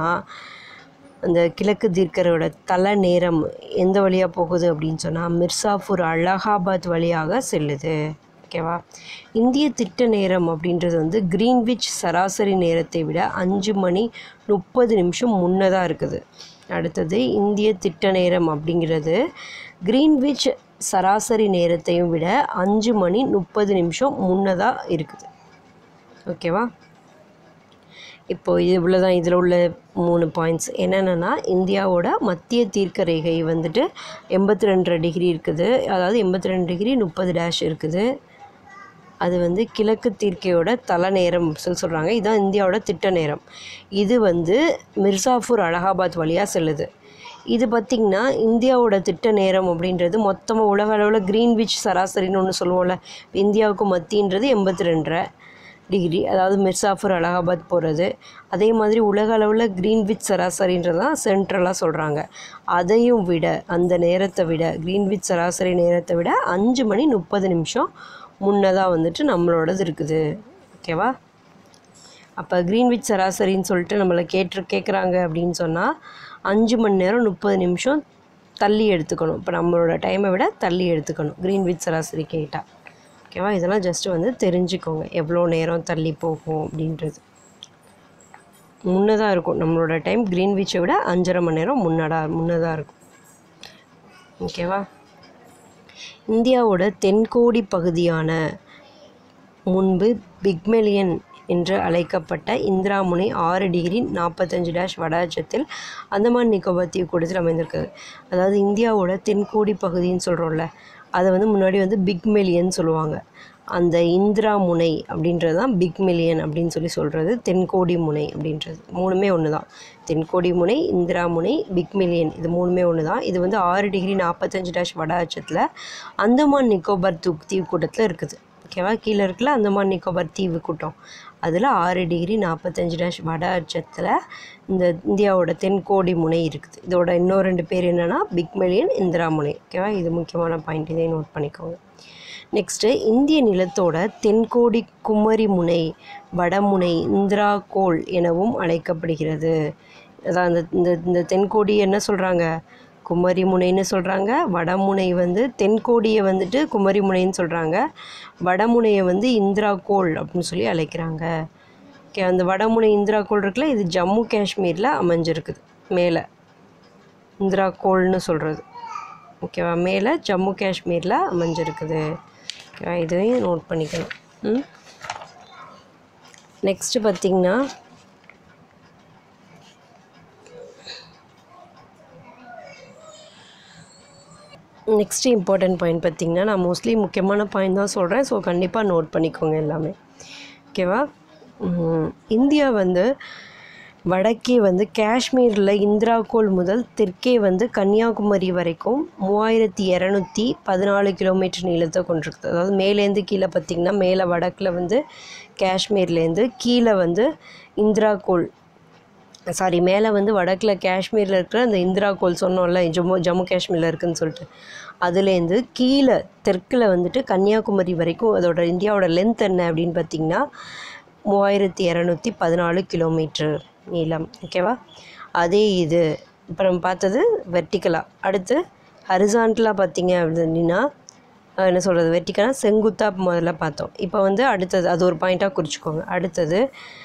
அந்த கிழக்கு தீர்க்கரோட தல நேரம் எந்த வழியாக போகுது அப்படின்னு சொன்னால் மிர்சாபூர் அலகாபாத் வழியாக செல்லுது ஓகேவா இந்திய திட்ட நேரம் அப்படின்றது வந்து கிரீன்விச் சராசரி நேரத்தை விட அஞ்சு மணி முப்பது நிமிஷம் முன்னதாக இருக்குது அடுத்தது இந்திய திட்ட நேரம் அப்படிங்கிறது கிரீன்விச் சராசரி நேரத்தையும் விட அஞ்சு மணி முப்பது நிமிஷம் முன்னதாக இருக்குது ஓகேவா இப்போ இது இவ்வளோதான் இதில் உள்ள மூணு பாயிண்ட்ஸ் என்னென்னா இந்தியாவோட மத்திய தீர்க்க ரேகை வந்துட்டு எண்பத்தி ரெண்டரை டிகிரி இருக்குது அதாவது எண்பத்தி ரெண்டு டிகிரி முப்பது டேஷ் இருக்குது அது வந்து கிழக்கு தீர்க்கையோட தல நேரம் சொல்லி சொல்கிறாங்க இதுதான் இந்தியாவோட திட்ட நேரம் இது வந்து மிர்சாபூர் அலகாபாத் வழியாக செல்லுது இது பார்த்திங்கன்னா இந்தியாவோட திட்ட நேரம் அப்படின்றது மொத்தமாக உலக அளவில் கிரீன்விச் சராசரின்னு ஒன்று சொல்லுவோம்ல இந்தியாவுக்கு மத்தின்றது எண்பத்தி ரெண்டரை டிகிரி அதாவது மிர்சாபூர் அலகாபாத் போகிறது அதே மாதிரி உலக அளவில் கிரீன்விச் சராசரின்றது தான் சென்ட்ரலாக சொல்கிறாங்க அதையும் விட அந்த நேரத்தை விட கிரீன்விச் சராசரி நேரத்தை விட அஞ்சு மணி முப்பது நிமிஷம் முன்னதாக வந்துட்டு நம்மளோடது இருக்குது ஓகேவா அப்போ க்ரீன்விச் சராசரின்னு சொல்லிட்டு நம்மளை கேட்டு கேட்குறாங்க அப்படின்னு சொன்னால் அஞ்சு மணி நேரம் முப்பது நிமிஷம் தள்ளி எடுத்துக்கணும் இப்போ நம்மளோட டைமை விட தள்ளி எடுத்துக்கணும் க்ரீன்விச் சராசரி கேட்டால் ஓகேவா இதெல்லாம் ஜஸ்ட்டு வந்து தெரிஞ்சுக்கோங்க எவ்வளோ நேரம் தள்ளி போகும் அப்படின்றது முன்னதாக இருக்கும் நம்மளோட டைம் க்ரீன்விச்சை விட அஞ்சரை மணி நேரம் முன்னடா முன்னதாக இருக்கும் ஓகேவா இந்தியாவோட தென்கோடி பகுதியான முன்பு பிக்மெலியன் என்று அழைக்கப்பட்ட இந்திராமுனை ஆறு டிகிரி நாற்பத்தஞ்சு டேஷ் வட அச்சத்தில் அந்தமான் நிக்கோபார் தீவுக்கூடத்தில் அமைந்திருக்குது அதாவது இந்தியாவோட தென்கோடி பகுதின்னு சொல்கிறோம்ல அதை வந்து முன்னாடி வந்து பிக்மெலியன் சொல்லுவாங்க அந்த இந்திரா முனை அப்படின்றது தான் பிக் மில்லியன் அப்படின்னு சொல்லி சொல்கிறது தென்கோடி முனை அப்படின்றது மூணுமே ஒன்று தான் தென்கோடி முனை இந்திரா முனை பிக் மில்லியன் இது மூணுமே ஒன்று தான் இது வந்து ஆறு டிகிரி நாற்பத்தஞ்சு டேஷ் வட அச்சத்தில் அந்தமான் நிக்கோபார் தூ தீவு கூட்டத்தில் இருக்குது ஓகேவா கீழே இருக்குல்ல அந்தமான் நிக்கோபார் தீவு கூட்டம் அதில் ஆறு டிகிரி நாற்பத்தஞ்சு டேஷ் வட அச்சத்தில் இந்த இந்தியாவோட தென்கோடி முனை இருக்குது இதோட இன்னும் ரெண்டு பேர் என்னென்னா பிக் மில்லியன் இந்திரா முனை ஓகேவா இது முக்கியமான பாயிண்ட் இதை நோட் பண்ணிக்கோங்க நெக்ஸ்ட்டு இந்திய நிலத்தோட தென்கோடி குமரி முனை வடமுனை இந்திரா கோள் எனவும் அழைக்கப்படுகிறது அதான் அந்த இந்த இந்த தென்கோடி என்ன சொல்கிறாங்க குமரி முனைன்னு சொல்கிறாங்க வடமுனை வந்து தென்கோடியை வந்துட்டு குமரி முனைன்னு சொல்கிறாங்க வடமுனையை வந்து இந்திரா கோள் அப்படின்னு சொல்லி அழைக்கிறாங்க ஓகே அந்த வடமுனை இந்திரா கோள் இருக்குல்ல இது ஜம்மு காஷ்மீரில் அமைஞ்சிருக்குது மேலே இந்திரா கோள்னு சொல்கிறது ஓகேவா மேலே ஜம்மு காஷ்மீரில் அமைஞ்சிருக்குது ஓகேவா இதையும் நோட் பண்ணிக்கணும் ம் நெக்ஸ்ட்டு பார்த்திங்கன்னா நெக்ஸ்ட் இம்பார்ட்டன்ட் பாயிண்ட் பார்த்திங்கன்னா நான் மோஸ்ட்லி முக்கியமான பாயிண்ட் தான் சொல்கிறேன் ஸோ கண்டிப்பாக நோட் பண்ணிக்கோங்க எல்லாமே ஓகேவா ம், இந்தியா வந்து வடக்கே வந்து காஷ்மீரில் இந்திராகோல் முதல் தெற்கே வந்து கன்னியாகுமரி வரைக்கும் மூவாயிரத்தி இரநூத்தி பதினாலு கிலோமீட்டர் நீளத்தை கொண்டிருக்குது அதாவது மேலேருந்து கீழே பார்த்திங்கன்னா மேலே வடக்கில் வந்து காஷ்மீர்லேருந்து கீழே வந்து இந்திராகோல் சாரி மேலே வந்து வடக்கில் காஷ்மீரில் இருக்கிற அந்த இந்திரா கோல் சொன்னோம்ல ஜம்மு ஜம்மு காஷ்மீரில் இருக்குன்னு சொல்லிட்டு அதுலேருந்து கீழே தெற்கில் வந்துட்டு கன்னியாகுமரி வரைக்கும் அதோட இந்தியாவோட லென்த் என்ன அப்படின்னு பார்த்தீங்கன்னா மூவாயிரத்தி இரநூத்தி பதினாலு கிலோமீட்டர் நீளம் ஓகேவா அதே இது இப்போ நம்ம பார்த்தது வெர்டிக்கலாக அடுத்து ஹரிசான்டலாக பார்த்தீங்க அப்படின்னா அஹ் என்ன சொல்கிறது வெர்டிக்கலாக செங்குத்தா முதல்ல பார்த்தோம் இப்போ வந்து அடுத்தது அது ஒரு பாயிண்ட்டாக குறிச்சிக்கோங்க அடுத்தது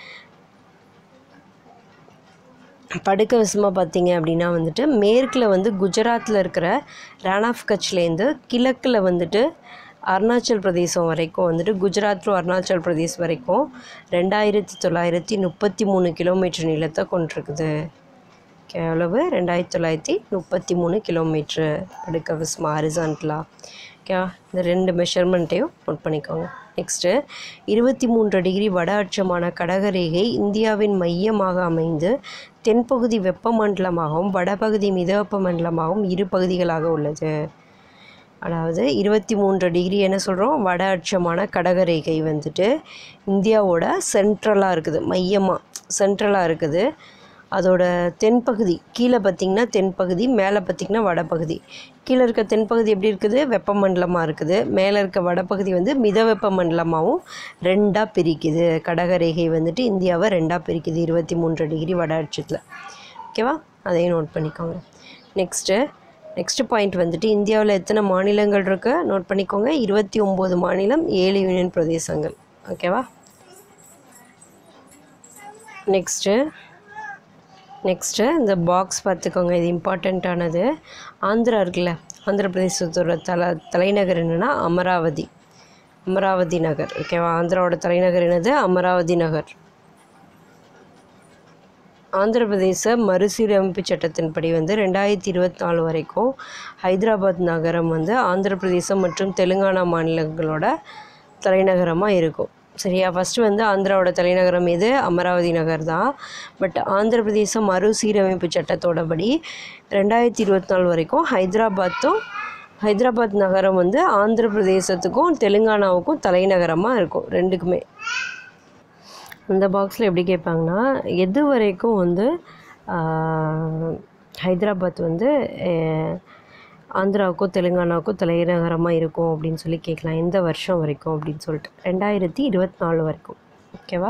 படுக்க விஷமாக பார்த்தீங்க அப்படின்னா வந்துட்டு மேற்கில் வந்து குஜராத்தில் இருக்கிற ரான் ஆஃப் கட்ச்லேருந்து கிழக்கில் வந்துட்டு அருணாச்சல் பிரதேசம் வரைக்கும் வந்துட்டு குஜராத் டு அருணாச்சல் பிரதேஷ் வரைக்கும் ரெண்டாயிரத்தி தொள்ளாயிரத்தி முப்பத்தி மூணு கிலோமீட்டர் நீளத்தை கொண்டிருக்குது Okay, எவ்வளவு ரெண்டாயிரத்தி தொள்ளாயிரத்தி முப்பத்தி மூணு கிலோமீட்ரு படுக்க விஸ்மா ஹரிசான்டலா ஓகே இந்த ரெண்டு மெஷர்மெண்ட்டையும் நோட் பண்ணிக்கோங்க நெக்ஸ்ட்டு இருபத்தி மூன்று டிகிரி வட அட்சமான கடகரேகை இந்தியாவின் மையமாக அமைந்து தென்பகுதி வெப்பமண்டலமாகவும் வடபகுதி மிதவெப்ப மண்டலமாகவும் இரு பகுதிகளாக உள்ளது அதாவது இருபத்தி மூன்று டிகிரி என்ன சொல்கிறோம் வட அட்சமான கடகரேகை வந்துட்டு இந்தியாவோட சென்ட்ரலாக இருக்குது மையமாக சென்ட்ரலாக இருக்குது அதோட தென்பகுதி கீழே பார்த்திங்கன்னா தென்பகுதி மேலே பார்த்திங்கன்னா வடபகுதி கீழே இருக்க தென்பகுதி எப்படி இருக்குது வெப்பமண்டலமாக இருக்குது மேலே இருக்க வடபகுதி வந்து மித வெப்பமண்டலமாகவும் ரெண்டாக பிரிக்குது கடகரேகை வந்துட்டு இந்தியாவை ரெண்டாக பிரிக்குது இருபத்தி மூன்று டிகிரி வட அட்சத்தில் ஓகேவா அதையும் நோட் பண்ணிக்கோங்க நெக்ஸ்ட்டு நெக்ஸ்ட் பாயிண்ட் வந்துட்டு இந்தியாவில் எத்தனை மாநிலங்கள் இருக்கு நோட் பண்ணிக்கோங்க இருபத்தி ஒம்பது மாநிலம் ஏழு யூனியன் பிரதேசங்கள் ஓகேவா நெக்ஸ்ட்டு நெக்ஸ்ட்டு இந்த பாக்ஸ் பார்த்துக்கோங்க இது இம்பார்ட்டண்ட்டானது ஆந்திரா இருக்குல்ல ஆந்திர பிரதேசத்தோட தல தலைநகர் என்னென்னா அமராவதி அமராவதி நகர் ஓகேவா ஆந்திராவோட தலைநகர் என்னது அமராவதி நகர் ஆந்திர பிரதேச மறுசீரமைப்பு சட்டத்தின்படி வந்து ரெண்டாயிரத்தி இருபத்தி நாலு வரைக்கும் ஹைதராபாத் நகரம் வந்து ஆந்திர பிரதேசம் மற்றும் தெலுங்கானா மாநிலங்களோட தலைநகரமாக இருக்கும் சரியா ஃபஸ்ட்டு வந்து ஆந்திராவோட தலைநகரம் எது அமராவதி நகர் தான் பட் ஆந்திர பிரதேசம் மறுசீரமைப்பு சட்டத்தோட படி ரெண்டாயிரத்தி இருபத்தி நாலு வரைக்கும் ஹைதராபாத்தும் ஹைதராபாத் நகரம் வந்து ஆந்திர பிரதேசத்துக்கும் தெலுங்கானாவுக்கும் தலைநகரமாக இருக்கும் ரெண்டுக்குமே இந்த பாக்ஸில் எப்படி கேட்பாங்கன்னா எது வரைக்கும் வந்து ஆஹ், ஹைதராபாத் வந்து அஹ், ஆந்திராவுக்கும் தெலுங்கானாவுக்கும் தலைநகரமாக இருக்கும் அப்படின்னு சொல்லி கேட்கலாம் எந்த வருஷம் வரைக்கும் அப்படின்னு சொல்லிட்டு ரெண்டாயிரத்தி இருபத்தி நாலு வரைக்கும் ஓகேவா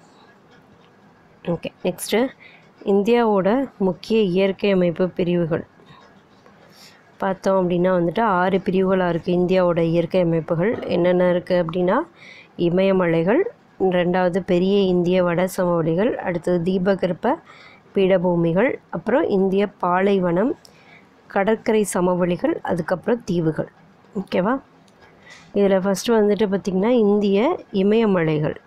ஓகே நெக்ஸ்ட்டு இந்தியாவோட முக்கிய இயற்கை அமைப்பு பிரிவுகள் பார்த்தோம் அப்படின்னா வந்துட்டு ஆறு பிரிவுகளாக இருக்குது இந்தியாவோட இயற்கை அமைப்புகள் என்னென்ன இருக்குது அப்படின்னா இமயமலைகள் ரெண்டாவது பெரிய இந்திய வட சமவெளிகள் அடுத்தது தீபகற்ப பீடபூமிகள் அப்புறம் இந்திய பாலைவனம் கடற்கரை சமவெளிகள் அதுக்கப்புறம் தீவுகள் ஓகேவா இதில் ஃபஸ்ட்டு வந்துட்டு பார்த்திங்கன்னா இந்திய இமயமலைகள்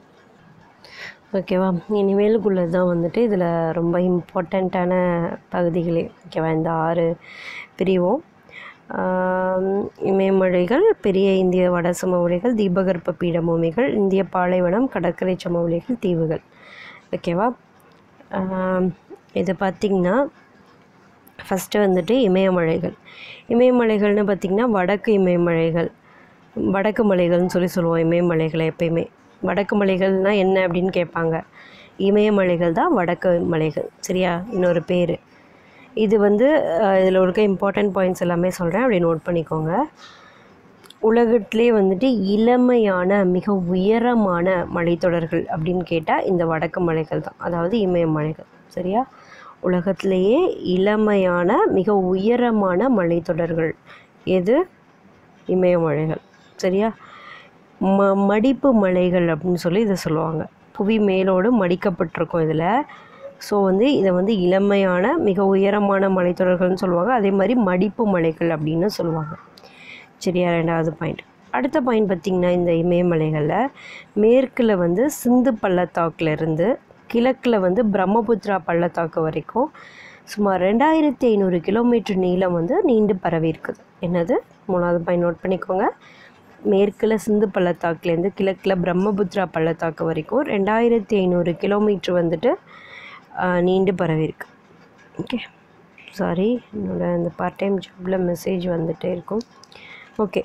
ஓகேவா இனிமேலுக்குள்ளது தான் வந்துட்டு இதில் ரொம்ப இம்பார்ட்டண்ட்டான பகுதிகளே ஓகேவா இந்த ஆறு பிரிவும் ஆம், இமயமலைகள் பெரிய இந்திய வட சமவெளிகள் தீபகற்ப பீடபூமிகள் இந்திய பாலைவனம் கடற்கரை சமவெளிகள் தீவுகள் ஓகேவா ஆம், இது பார்த்திங்கன்னா ஃபஸ்ட்டு வந்துட்டு இமயமலைகள் இமயமலைகள்னு பார்த்திங்கன்னா வடக்கு இமயமலைகள் வடக்கு மலைகள்னு சொல்லி சொல்லுவோம் இமயமலைகளை எப்பயுமே வடக்கு மலைகள்னால் என்ன அப்படின்னு கேட்பாங்க இமயமலைகள் தான் வடக்கு மலைகள் சரியா இன்னொரு பேர் இது வந்து இதில் இருக்க இம்பார்ட்டன்ட் பாயிண்ட்ஸ் எல்லாமே சொல்கிறேன் அப்படி நோட் பண்ணிக்கோங்க உலகத்திலே வந்துட்டு இளமையான மிக உயரமான மலைத்தொடர்கள் அப்படின்னு கேட்டால் இந்த வடக்கு மலைகள் தான் அதாவது இமயமலைகள் சரியா உலகத்திலேயே இளமையான மிக உயரமான மலைத்தொடர்கள் எது இமயமலைகள் சரியா ம மடிப்பு மலைகள் அப்படின்னு சொல்லி இதை சொல்லுவாங்க புவி மேலோடு மடிக்கப்பட்டிருக்கும் இதில் ஸோ வந்து இதை வந்து இளமையான மிக உயரமான மலைத்தொடர்கள்னு சொல்லுவாங்க அதே மாதிரி மடிப்பு மலைகள் அப்படின்னு சொல்லுவாங்க சரியா ரெண்டாவது பாயிண்ட் அடுத்த பாயிண்ட் பார்த்திங்கன்னா இந்த இமயமலைகளில் மேற்கில் வந்து சிந்து பள்ளத்தாக்குல இருந்து கிழக்கில் வந்து பிரம்மபுத்திரா பள்ளத்தாக்கு வரைக்கும் சுமார் ரெண்டாயிரத்தி ஐநூறு கிலோமீட்டர் நீளம் வந்து நீண்டு பரவி இருக்குது என்னது மூணாவது பாயிண்ட் நோட் பண்ணிக்கோங்க மேற்கில் சிந்து பள்ளத்தாக்குலேருந்து கிழக்கில் பிரம்மபுத்திரா பள்ளத்தாக்கு வரைக்கும் ரெண்டாயிரத்தி ஐநூறு கிலோமீட்டர் வந்துட்டு நீண்டு பரவிருக்கு ஓகே சாரி என்னோட இந்த பார்ட் டைம் ஜாபில் மெசேஜ் வந்துகிட்டே இருக்கும் ஓகே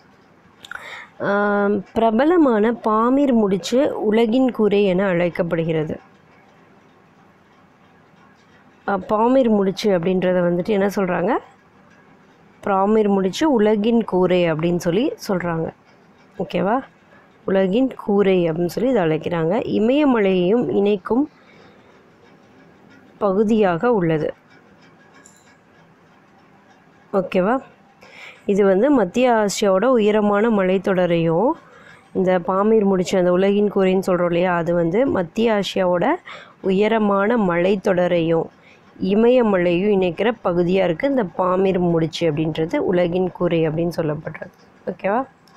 ஆம், பிரபலமான பாமீர் முடிச்சு உலகின் கூரை என அழைக்கப்படுகிறது அ, பாமீர் முடிச்சு அப்படின்றத வந்துட்டு என்ன சொல்கிறாங்க பாமீர் முடிச்சு உலகின் கூரை அப்படின்னு சொல்லி சொல்கிறாங்க ஓகேவா உலகின் கூரை அப்படின்னு சொல்லி இதை அழைக்கிறாங்க இமயமலையையும் இணைக்கும் பகுதியாக உள்ளது ஓகேவா இது வந்து மத்திய ஆசியாவோட உயரமான மலைத்தொடரையும் இந்த பாமீர் முடிச்ச அந்த உலகின் கூரைன்னு சொல்கிறோம் இல்லையா அது வந்து மத்திய ஆசியாவோட உயரமான மலைத்தொடரையும் இமயமலையும் இணைக்கிற பகுதியாக இருக்குது இந்த பாமீர் முடிச்சு அப்படின்றது உலகின் கூரை அப்படின்னு சொல்லப்படுறது ஓகேவா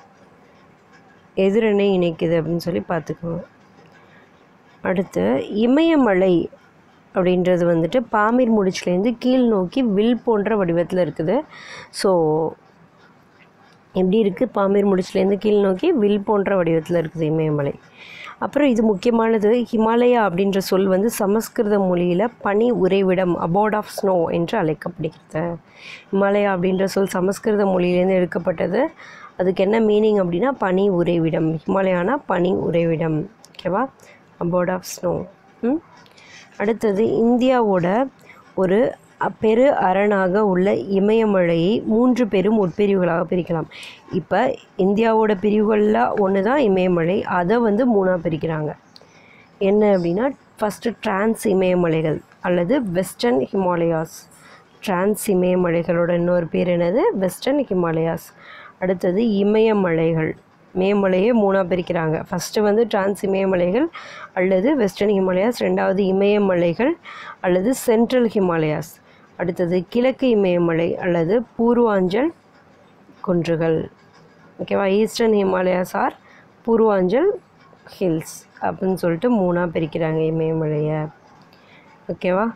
எதிரணை இணைக்குது அப்படின்னு சொல்லி பார்த்துக்கோங்க அடுத்து இமயமலை அப்படின்றது வந்துட்டு பாமீர் முடிச்சுலேருந்து கீழ் நோக்கி வில் போன்ற வடிவத்தில் இருக்குது ஸோ எப்படி இருக்குது பாமீர் முடிச்சுலேருந்து கீழ் நோக்கி வில் போன்ற வடிவத்தில் இருக்குது இமயமலை அப்புறம் இது முக்கியமானது ஹிமாலயா அப்படின்ற சொல் வந்து சமஸ்கிருத மொழியில் பனி உறைவிடம் அபோர்ட் ஆஃப் ஸ்னோ என்று அழைக்கப்படுகிறது ஹிமாலயா அப்படின்ற சொல் சமஸ்கிருத மொழியிலேருந்து எடுக்கப்பட்டது அதுக்கு என்ன மீனிங் அப்படின்னா பனி உறைவிடம் ஹிமாலயானா பனி உறைவிடம் ஓகேவா அபோர்ட் ஆஃப் ஸ்னோ ம் அடுத்தது இந்தியாவோட ஒரு அ- பெரு அரணாக உள்ள இமயமலையை மூன்று பெரும் உட்பிரிவுகளாக பிரிக்கலாம் இப்போ இந்தியாவோட பிரிவுகளில் ஒன்று தான் இமயமலை அதை வந்து மூணாக பிரிக்கிறாங்க என்ன அப்படின்னா ஃபஸ்ட்டு டிரான்ஸ் இமயமலைகள் அல்லது வெஸ்டர்ன் ஹிமாலயாஸ் டிரான்ஸ் இமயமலைகளோட இன்னொரு பேர் என்னது வெஸ்டர்ன் ஹிமாலயாஸ் அடுத்தது இமயமலைகள் இமயமலையை மூணாக பிரிக்கிறாங்க ஃபஸ்ட்டு வந்து டிரான்ஸ் இமயமலைகள் அல்லது வெஸ்டர்ன் ஹிமாலயாஸ் ரெண்டாவது இமயமலைகள் அல்லது சென்ட்ரல் ஹிமாலயாஸ் அடுத்தது கிழக்கு இமயமலை அல்லது பூர்வாஞ்சல் குன்றுகள் ஓகேவா eastern Himalayas or Purvanchal hills அப்படின்னு சொல்லிட்டு மூணாக பிரிக்கிறாங்க இமயமலையை ஓகேவா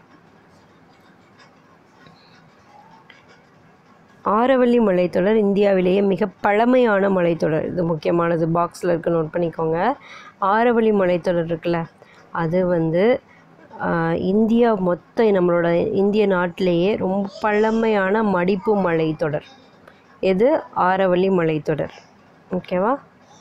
ஆரவல்லி மலைத்தொடர் இந்தியாவிலேயே மிக பழமையான மலைத்தொடர் இது முக்கியமானது பாக்ஸில் இருக்க நோட் பண்ணிக்கோங்க ஆரவல்லி மலைத்தொடர் இருக்குல்ல அது வந்து ஆஹ், இந்தியா மொத்த நம்மளோட இந்திய நாட்டிலேயே ரொம்ப பழமையான மடிப்பு மலைத்தொடர் எது ஆரவல்லி மலைத்தொடர் ஓகேவா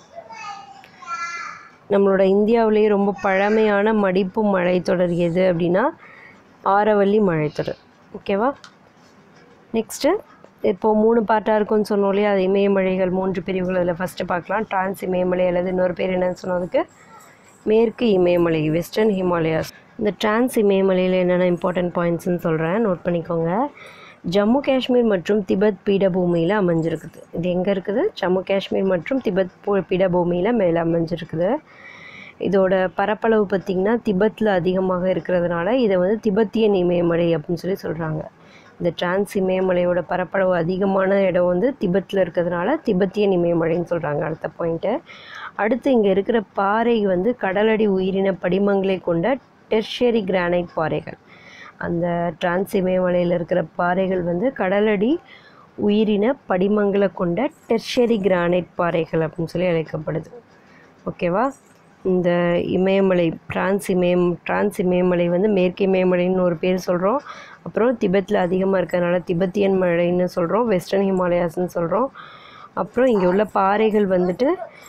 நம்மளோட இந்தியாவிலேயே ரொம்ப பழமையான மடிப்பு மலைத்தொடர் எது அப்படின்னா ஆரவல்லி மலைத்தொடர் ஓகேவா நெக்ஸ்ட்டு இப்போது மூணு பார்ட்டாக இருக்கும்னு சொன்னோம் இல்லையா அது இமயமலைகள் மூன்று பிரிவுகள் அதில் ஃபஸ்ட்டு பார்க்கலாம் டிரான்ஸ் இமயமலை அல்லது இன்னொரு பேர் என்னன்னு சொன்னதுக்கு மேற்கு இமயமலை வெஸ்டர்ன் ஹிமாலயாஸ் இந்த டிரான்ஸ் இமயமலையில் என்னென்ன இம்பார்ட்டன்ட் பாயிண்ட்ஸ்னு சொல்கிறேன் நோட் பண்ணிக்கோங்க ஜம்மு காஷ்மீர் மற்றும் திபெத் பீடபூமியில் அமைஞ்சிருக்குது இது எங்கே இருக்குது ஜம்மு காஷ்மீர் மற்றும் திபெத் பூ- பீடபூமியில் மேலே அமைஞ்சிருக்குது இதோட பரப்பளவு பார்த்திங்கன்னா திபெத்தில் அதிகமாக இருக்கிறதுனால இதை வந்து திபெத்தியன் இமயமலை அப்படின்னு சொல்லி சொல்கிறாங்க இந்த டிரான்ஸ் இமயமலையோட பரப்பளவு அதிகமான இடம் வந்து திபெத்தில் இருக்கிறதுனால திபெத்தியன் இமயமலைன்னு சொல்கிறாங்க அடுத்த பாயிண்ட்டு அடுத்து இங்கே இருக்கிற பாறை வந்து கடலடி உயிரின படிமங்களை கொண்ட டெர்ஷியரி கிரானைட் பாறைகள் அந்த டிரான்ஸ் இமயமலையில் இருக்கிற பாறைகள் வந்து கடலடி உயிரின படிமங்களை கொண்ட டெர்ஷியரி கிரானைட் பாறைகள் அப்படின்னு சொல்லி அழைக்கப்படுது ஓகேவா இந்த இமயமலை டிரான்ஸ் இமயம் டிரான்ஸ் இமயமலை வந்து மேற்கு இமயமலைன்னு ஒரு பேர் சொல்கிறோம் அப்புறம் திபெத்தில் அதிகமாக இருக்கிறதுனால திபெத்தியன் மலைன்னு சொல்கிறோம் வெஸ்டர்ன் ஹிமாலயாஸ்ன்னு சொல்கிறோம் அப்புறம் இங்கே உள்ள பாறைகள் வந்துட்டு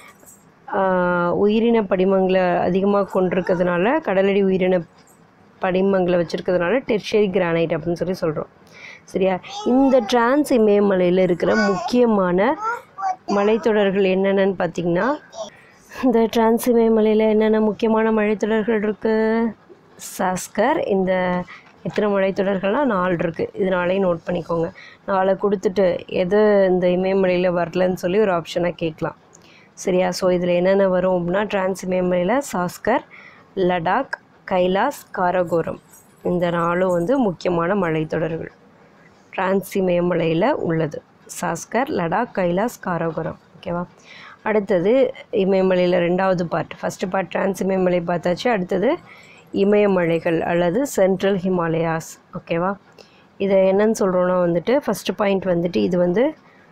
ஆஹ், உயிரின படிமங்களை அதிகமாக கொண்டிருக்கிறதுனால கடலடி உயிரின படிமங்களை வச்சுருக்கிறதுனால டெர்ஷரி கிரானைட் அப்படின்னு சொல்லி சொல்கிறோம் சரியா இந்த டிரான்ஸ் இமயமலையில் இருக்கிற முக்கியமான மலைத்தொடர்கள் என்னென்னு பார்த்தீங்கன்னா இந்த டிரான்ஸ் இமயமலையில் என்னென்ன முக்கியமான மலைத்தொடர்கள் இருக்குது சாஸ்கர் இந்த எத்தனை மலைத்தொடர்கள்லாம் நாலு இருக்குது இது நாளையும் நோட் பண்ணிக்கோங்க நாளை கொடுத்துட்டு எது இந்த இமயமலையில் வரலன்னு சொல்லி ஒரு ஆப்ஷனாக கேட்கலாம் சரியா ஸோ இதில் என்னென்ன வரும் அப்படின்னா டிரான்ஸ் இமயமலையில் சாஸ்கர் லடாக் கைலாஸ் காரகோரம் இந்த நாலும் வந்து முக்கியமான மலைத்தொடர்கள் டிரான்ஸ் இமயமலையில் உள்ளது சாஸ்கர் லடாக் கைலாஸ் காரகோரம் ஓகேவா அடுத்தது இமயமலையில் ரெண்டாவது பார்ட் ஃபஸ்ட்டு பார்ட் டிரான்ஸ் இமயமலை பார்த்தாச்சு அடுத்தது இமயமலைகள் அல்லது சென்ட்ரல் ஹிமாலயாஸ் ஓகேவா இதை என்னன்னு சொல்கிறோன்னா வந்துட்டு ஃபஸ்ட்டு பாயிண்ட் வந்துட்டு இது வந்து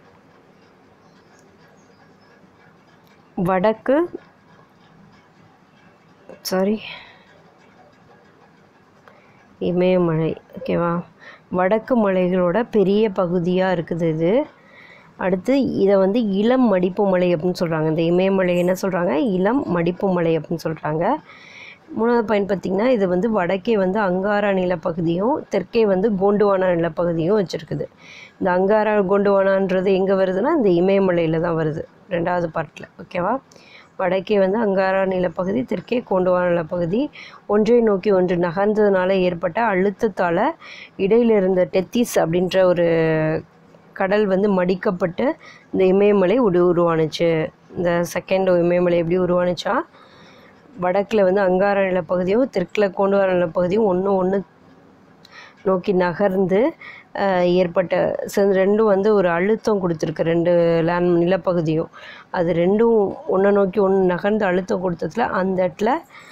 வடக்கு சாரி இமயமலை ஓகேவா வடக்கு மலைகளோட பெரிய பகுதியாக இருக்குது இது அடுத்து இதை வந்து இளம் மடிப்பு மலை அப்படின்னு சொல்கிறாங்க இந்த இமயமலை என்ன சொல்கிறாங்க இளம் மடிப்பு மலை அப்படின்னு சொல்கிறாங்க மூணாவது பாயிண்ட் பார்த்திங்கன்னா இது வந்து வடக்கே வந்து அங்காரா நிலப்பகுதியும் தெற்கே வந்து கோண்டுவானா நிலப்பகுதியும் வச்சுருக்குது இந்த அங்காரா கோண்டுவானான்றது எங்கே வருதுன்னா இந்த இமயமலையில் தான் வருது ரெண்டாவது பார்ட்டில் ஓகேவா வடக்கே வந்து அங்காரா நிலப்பகுதி தெற்கே கோண்டுவானா நிலப்பகுதி ஒன்றை நோக்கி ஒன்று நகர்ந்ததுனால ஏற்பட்ட அழுத்தத்தால் இடையில இருந்த டெத்திஸ் அப்படின்ற ஒரு கடல் வந்து மடிக்கப்பட்டு இந்த இமயமலை உரு உருவானுச்சு இந்த செகண்ட் இமயமலை எப்படி உருவானுச்சா வடக்கில் வந்து அங்கார நிலப்பகுதியும் தெற்கில் கோண்டுவார நிலப்பகுதியும் ஒன்று ஒன்று நோக்கி நகர்ந்து அஹ், ஏற்பட்ட ச- ரெண்டும் வந்து ஒரு அழுத்தம் கொடுத்துருக்கு ரெண்டு லேண்ட் நிலப்பகுதியும் அது ரெண்டும் ஒன்றை நோக்கி ஒன்று நகர்ந்து அழுத்தம் கொடுத்ததுல அந்த இடத்துல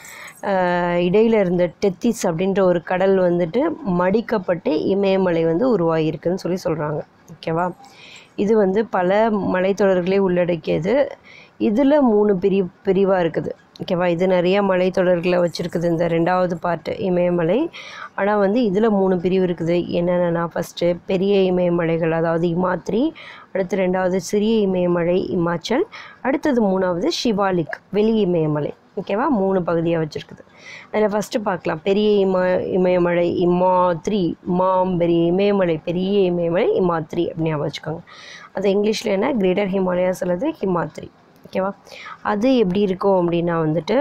அஹ், இடையில இருந்த டெத்திஸ் அப்படின்ற ஒரு கடல் வந்துட்டு மடிக்கப்பட்டு இமயமலை வந்து உருவாகியிருக்குன்னு சொல்லி சொல்கிறாங்க ஓகேவா இது வந்து பல மலைத்தொடர்களை உள்ளடக்கியது இதில் மூணு பிரி பிரிவாக இருக்குது ஓகேவா இது நிறைய மலைத்தொடர்களை வச்சுருக்குது இந்த ரெண்டாவது பார்ட்டு இமயமலை ஆனால் வந்து இதில் மூணு பிரிவு இருக்குது என்னென்னா ஃபஸ்ட்டு பெரிய இமயமலைகள் அதாவது இமாத்ரி அடுத்து ரெண்டாவது சிறிய இமயமலை இமாச்சல் அடுத்தது மூணாவது ஷிவாலிக் வெளி இமயமலை ஓகேவா மூணு பகுதியாக வச்சுருக்குது அதில் ஃபஸ்ட்டு பார்க்கலாம் பெரிய இம இமயமலை இமாத்ரி இமாம் பெரிய இமயமலை பெரிய இமயமலை இமாத்ரி அப்படின்னு ஞாபகம் வச்சுக்கோங்க அது இங்கிலீஷில் என்ன கிரேட்டர் ஹிமாலயாஸ் அல்லது ஹிமாத்ரி ஓகேவா அது எப்படி இருக்கும் அப்படின்னா வந்துட்டு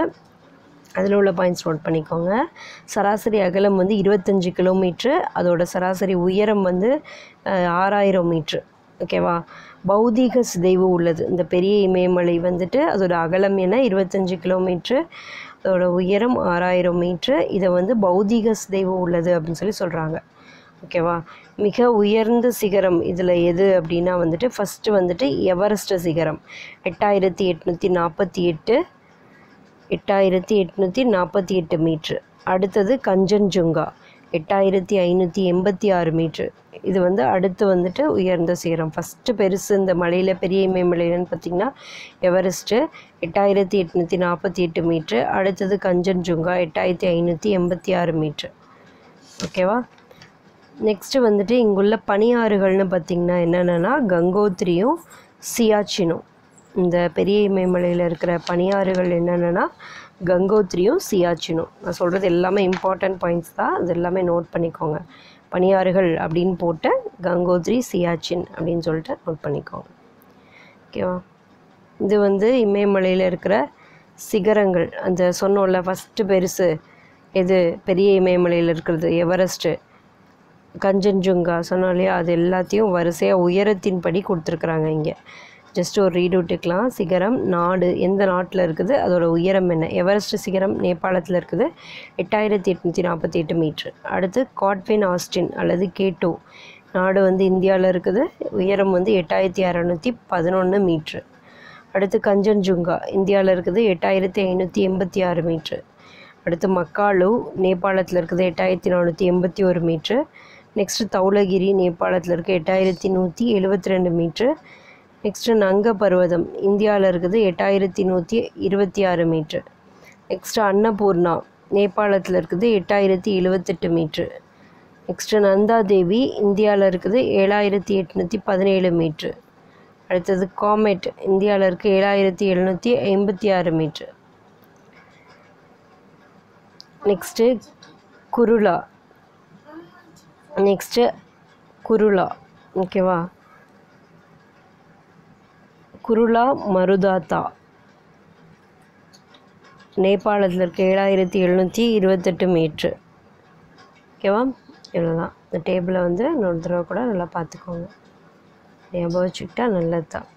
அதில் உள்ள பாயிண்ட்ஸ் நோட் பண்ணிக்கோங்க சராசரி அகலம் வந்து இருபத்தஞ்சி கிலோமீட்ரு அதோட சராசரி உயரம் வந்து அஹ், ஆறாயிரம் மீட்ரு ஓகேவா பௌதீக சிதைவு உள்ளது இந்த பெரிய இமயமலை வந்துட்டு அதோட அகலம் என்ன இருபத்தஞ்சி கிலோமீட்ரு அதோட உயரம் ஆறாயிரம் மீட்ரு இதை வந்து பௌதீக சிதைவு உள்ளது அப்படின்னு சொல்லி சொல்கிறாங்க ஓகேவா மிக உயர்ந்த சிகரம் இதில் எது அப்படின்னா வந்துட்டு ஃபஸ்ட்டு வந்துட்டு எவரெஸ்ட் சிகரம் எட்டாயிரத்தி எட்நூற்றி நாற்பத்தி எட்டு எட்டாயிரத்தி எட்நூற்றி நாற்பத்தி எட்டு மீட்ரு அடுத்தது கஞ்சன்ஜுங்கா எட்டாயிரத்தி ஐநூற்றி எண்பத்தி ஆறு மீட்ரு இது வந்து அடுத்து வந்துட்டு உயர்ந்த சிகரம் ஃபஸ்ட்டு பெருசு இந்த மலையில் பெரிய இமயமலைன்னு பார்த்திங்கன்னா எவரெஸ்ட்டு எட்டாயிரத்தி எட்நூற்றி நாற்பத்தி எட்டு மீட்ரு அடுத்தது கஞ்சன்ஜுங்கா எட்டாயிரத்தி ஐநூற்றி எண்பத்தி ஆறு மீட்ரு ஓகேவா நெக்ஸ்ட்டு வந்துட்டு இங்குள்ள பனியாறுகள்னு பார்த்திங்கன்னா என்னென்னா கங்கோத்ரியும் சியாச்சினும் இந்த பெரிய இமயமலையில் இருக்கிற பனியாறுகள் என்னென்னா கங்கோத்ரியும் சியாச்சினும் நான் சொல்கிறது எல்லாமே இம்பார்ட்டன்ட் பாயிண்ட்ஸ் தான் அது எல்லாமே நோட் பண்ணிக்கோங்க பனியாறுகள் அப்படின்னு போட்டு கங்கோத்ரி சியாச்சின் அப்படின்னு சொல்லிட்டு நோட் பண்ணிக்கோங்க ஓகேவா இது வந்து இமயமலையில் இருக்கிற சிகரங்கள் அந்த சொன்னோம்ல ஃபஸ்ட்டு பெருசு எது பெரிய இமயமலையில் இருக்கிறது எவரெஸ்ட்டு கஞ்சன்ஜுங்கா சொன்னோம் இல்லையா அது எல்லாத்தையும் வரிசையாக உயரத்தின்படி கொடுத்துருக்குறாங்க இங்கே ஜஸ்ட் ஒரு ரீட் விட்டுக்கலாம் சிகரம் நாடு எந்த நாட்டில் இருக்குது அதோட உயரம் என்ன எவரெஸ்ட் சிகரம் நேபாளத்தில் இருக்குது எட்டாயிரத்தி எட்நூற்றி நாற்பத்தி எட்டு மீட்ரு அடுத்து காட்வின் ஆஸ்டின் அல்லது கேட்டோ நாடு வந்து இந்தியாவில் இருக்குது உயரம் வந்து எட்டாயிரத்தி அறநூற்றி பதினொன்று மீட்ரு அடுத்து கஞ்சன்ஜுங்கா இந்தியாவில் இருக்குது எட்டாயிரத்தி ஐநூற்றி எண்பத்தி ஆறு மீட்ரு அடுத்து மக்காலு நேபாளத்தில் இருக்குது எட்டாயிரத்தி நானூற்றி எண்பத்தி ஒரு மீட்ரு நெக்ஸ்ட்டு தௌலகிரி நேபாளத்தில் இருக்குது எட்டாயிரத்தி நூற்றி எழுபத்தி ரெண்டு மீட்ரு நெக்ஸ்ட்டு நங்க பர்வதம் இந்தியாவில் இருக்குது எட்டாயிரத்தி நூற்றி இருபத்தி ஆறு மீட்ரு நெக்ஸ்ட்டு அன்னபூர்ணா நேபாளத்தில் இருக்குது எட்டாயிரத்தி எழுபத்தெட்டு மீட்ரு நெக்ஸ்ட்டு நந்தா தேவி இந்தியாவில் இருக்குது ஏழாயிரத்தி எட்நூற்றி பதினேழு மீட்ரு அடுத்தது காமெட் இந்தியாவில் இருக்குது ஏழாயிரத்தி எழுநூற்றி ஐம்பத்தி ஆறு மீட்ரு நெக்ஸ்ட்டு குருளா நெக்ஸ்ட்டு குருளா ஓகேவா குருளா மருதாத்தா நேபாளத்தில் இருக்க ஏழாயிரத்தி எழுநூற்றி இருபத்தெட்டு மீட்ரு ஓகேவா இவ்வளோதான் இந்த டேபிளை வந்து இன்னொரு தடவை கூட நல்லா பார்த்துக்கோங்க ஞாபகம் வச்சுக்கிட்டா நல்லது தான்